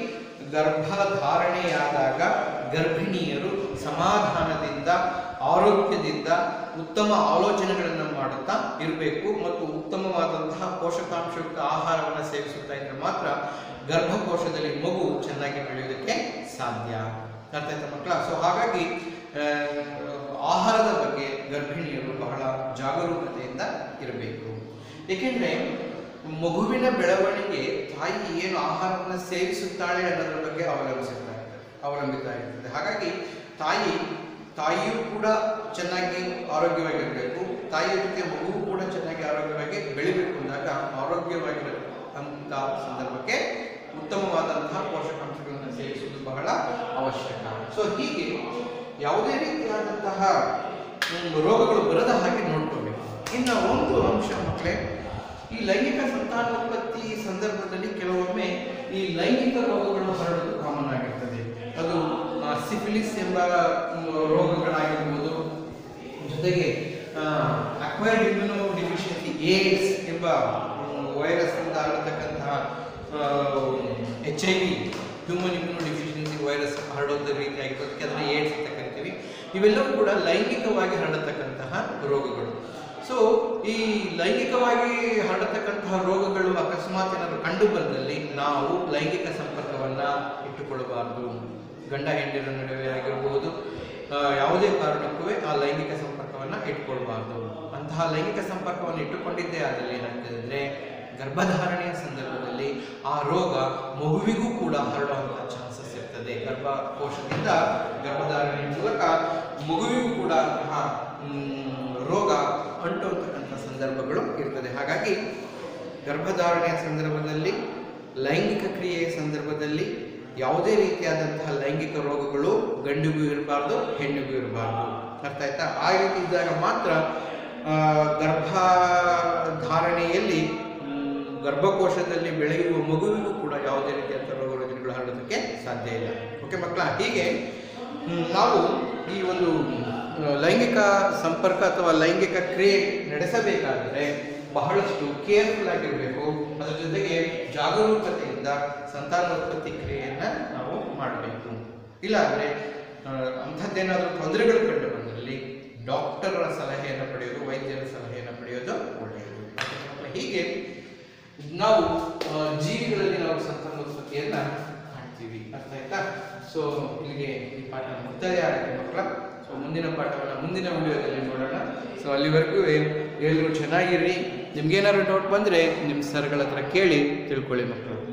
A: ಗರ್ಭಧಾರಣೆಯಾದಾಗ ಗರ್ಭಿಣಿಯರು ಸಮಾಧಾನದಿಂದ ಆರೋಗ್ಯದಿಂದ ಉತ್ತಮ ಆಲೋಚನೆಗಳನ್ನು ಮಾಡುತ್ತಾ ಇರಬೇಕು ಮತ್ತು ಉತ್ತಮವಾದಂತಹ ಪೋಷಕಾಂಶಯುಕ್ತ ಆಹಾರವನ್ನು ಸೇವಿಸುತ್ತಾ ಇದ್ರೆ ಮಾತ್ರ ಗರ್ಭಕೋಶದಲ್ಲಿ ಮಗು ಚೆನ್ನಾಗಿ ಬೆಳೆಯೋದಕ್ಕೆ ಸಾಧ್ಯ ಅರ್ಥ ಆಯ್ತಾ ಮಕ್ಕಳ ಸೊ ಹಾಗಾಗಿ ಆ, ಆಹಾರದ ಬಗ್ಗೆ ಗರ್ಭಿಣಿಯರು ಬಹಳ ಜಾಗರೂಕತೆಯಿಂದ ಇರಬೇಕು ಏಕೆಂದ್ರೆ ಮಗುವಿನ ಬೆಳವಣಿಗೆ ತಾಯಿ ಏನು ಆಹಾರವನ್ನು ಸೇವಿಸುತ್ತಾಳೆ ಅನ್ನೋದ್ರ ಬಗ್ಗೆ ಅವಲಂಬಿಸಿರ್ತಾ ಇರ್ತದೆ ಅವಲಂಬಿತ ಇರ್ತದೆ ಹಾಗಾಗಿ ತಾಯಿ ತಾಯಿಯೂ ಕೂಡ ಚೆನ್ನಾಗಿ ಆರೋಗ್ಯವಾಗಿರಬೇಕು ತಾಯಿಯ ಜೊತೆ ಮಗುವು ಕೂಡ ಚೆನ್ನಾಗಿ ಆರೋಗ್ಯವಾಗಿ ಬೆಳಿಬೇಕು ಅಂದಾಗ ಆರೋಗ್ಯವಾಗಿರಬೇಕು ಅಂತ ಸಂದರ್ಭಕ್ಕೆ ಉತ್ತಮವಾದಂತಹ ಪೋಷಕಾಂಶಗಳನ್ನು ಸೇವಿಸುವುದು ಬಹಳ ಅವಶ್ಯಕ ಸೊ ಹೀಗೆ ಯಾವುದೇ ರೀತಿಯಾದಂತಹ ಹ್ಮ್, ರೋಗಗಳು ಬರದ ಹಾಗೆ ನೋಡ್ಕೋಬೇಕು ಇನ್ನು ಒಂದು ಅಂಶ ಮಕ್ಕಳೇ ಈ ಲೈಂಗಿಕ ಸಂತಾನೋತ್ಪತ್ತಿ ಸಂದರ್ಭದಲ್ಲಿ ಕೆಲವೊಮ್ಮೆ ಈ ಲೈಂಗಿಕ ರೋಗಗಳು ಹರಡೋದು ಕಾಮನ್ ಆಗಿರ್ತದೆ ಅದು ಆ, ಸಿಫಿಲಿಸ್ ಎಂಬ ಮ್, ರೋಗಗಳಾಗಿರ್ಬೋದು ಜೊತೆಗೆ ಅಕ್ವೈರ್ಡ್ ಇಮ್ಯುನೋ ಡಿಫಿಷಿಯನ್ಸಿ ಏಡ್ಸ್ ಎಂಬ ವೈರಸ್ ಇಂದ ಹರಡತಕ್ಕಂತಹ H I V human immunodeficiency virus ಹರಡೋದ್ರ ರೀತಿಯಾಗಿರೋದಕ್ಕೆ ಅದನ್ನು ಏಡ್ಸ್ ಅಂತ ಕರಿತೀವಿ ಇವೆಲ್ಲವೂ ಕೂಡ ಲೈಂಗಿಕವಾಗಿ ಹರಡತಕ್ಕಂತಹ ರೋಗಗಳು ಸೊ ಈ ಲೈಂಗಿಕವಾಗಿ ಹರಡತಕ್ಕಂತಹ ರೋಗಗಳು ಅಕಸ್ಮಾತ್ ಏನಾದರೂ ಕಂಡು ಬಂದಲ್ಲಿ ನಾವು ಲೈಂಗಿಕ ಸಂಪರ್ಕವನ್ನ ಇಟ್ಟುಕೊಳ್ಳಬಾರದು ಗಂಡ ಹೆಂಡಿರ ನಡುವೆ ಆಗಿರಬಹುದು ಆ, ಯಾವುದೇ ಕಾರಣಕ್ಕೂ ಆ ಲೈಂಗಿಕ ಸಂಪರ್ಕವನ್ನ ಇಟ್ಕೊಳ್ಬಾರ್ದು ಅಂತಹ ಲೈಂಗಿಕ ಸಂಪರ್ಕವನ್ನು ಇಟ್ಟುಕೊಂಡಿದ್ದೇ ಆದಲ್ಲಿ ಏನಾಗ್ತದೆ ಅಂದ್ರೆ ಗರ್ಭಧಾರಣೆಯ ಸಂದರ್ಭದಲ್ಲಿ ಆ ರೋಗ ಮಗುವಿಗೂ ಕೂಡ ಹರಡುವಂತಹ ಚಾನ್ಸಸ್ ಇರ್ತದೆ ಗರ್ಭಕೋಶದಿಂದ ಗರ್ಭಧಾರಣೆಯ ಮೂಲಕ ಮಗುವಿಗೂ ಕೂಡ ಅಂತಹ ಮ್, ರೋಗ ಅಂಟುವಂತಕ್ಕಂಥ ಸಂದರ್ಭಗಳು ಇರ್ತದೆ ಹಾಗಾಗಿ ಗರ್ಭಧಾರಣೆಯ ಸಂದರ್ಭದಲ್ಲಿ ಲೈಂಗಿಕ ಕ್ರಿಯೆಯ ಸಂದರ್ಭದಲ್ಲಿ ಯಾವುದೇ ರೀತಿಯಾದಂತಹ ಲೈಂಗಿಕ ರೋಗಗಳು ಗಂಡಿಗೂ ಇರಬಾರ್ದು ಹೆಣ್ಣಿಗೂ ಇರಬಾರ್ದು ಅರ್ಥ ಆಯ್ತಾ ಆ ರೀತಿ ಇದ್ದಾಗ ಮಾತ್ರ ಆ, ಗರ್ಭಧಾರಣೆಯಲ್ಲಿ ಮ್, ಗರ್ಭಕೋಶದಲ್ಲಿ ಬೆಳೆಯುವ ಮಗುವಿಗೂ ಕೂಡ ಯಾವುದೇ ರೀತಿಯಾದಂಥ ರೋಗ ರುಜಿನಗಳು ಹರಡೋದಕ್ಕೆ ಸಾಧ್ಯ ಇಲ್ಲ ಓಕೆ ಮಕ್ಕಳ ಹೀಗೆ ಮ್, ನಾವು ಈ ಒಂದು ಆ, ಲೈಂಗಿಕ ಸಂಪರ್ಕ ಅಥವಾ ಲೈಂಗಿಕ ಕ್ರಿಯೆ ನಡೆಸಬೇಕಾದರೆ ಬಹಳಷ್ಟು ಕೇರ್ಫುಲ್ ಆಗಿರಬೇಕು ಅದರ ಜೊತೆಗೆ ಜಾಗರೂಕತೆಯಿಂದ ಸಂತಾನೋತ್ಪತ್ತಿ ಕ್ರಿಯೆಯನ್ನ ನಾವು ಮಾಡಬೇಕು ಇಲ್ಲಾಂದ್ರೆ ಆ, ಅಂಥದ್ದೇನಾದರೂ ತೊಂದರೆಗಳು ಕಂಡು ಬಂದಲ್ಲಿ ಡಾಕ್ಟರ ಸಲಹೆಯನ್ನು ಪಡೆಯೋದು ವೈದ್ಯರ ಸಲಹೆಯನ್ನು ಪಡೆಯೋದು ಒಳ್ಳೆಯದು ಹೀಗೆ ನಾವು ಆ, ಜೀವಿಗಳಲ್ಲಿ ನಾವು ಸಂತಾನೋತ್ಪತ್ತಿಯನ್ನ ಮಾಡ್ತೀವಿ ಅರ್ಥ ಆಯ್ತಾ ಸೊ ಇಲ್ಲಿಗೆ ಈ ಪಾಠ ಮುಕ್ತಾಯ ಆಗುತ್ತೆ ಮಕ್ಕಳ ಸೊ ಮುಂದಿನ ಪಾಠವನ್ನು ಮುಂದಿನ ವಿಡಿಯೋದಲ್ಲಿ ನೋಡೋಣ ಸೊ ಅಲ್ಲಿವರೆಗೂ ಎಲ್ಲರೂ ಚೆನ್ನಾಗಿರ್ರಿ ನಿಮ್ಗೇನಾದ್ರು ಡೌಟ್ ಬಂದರೆ ನಿಮ್ಮ ಸರ್ಗಳ ಹತ್ರ ಕೇಳಿ ತಿಳ್ಕೊಳ್ಳಿ ಮಕ್ಕಳು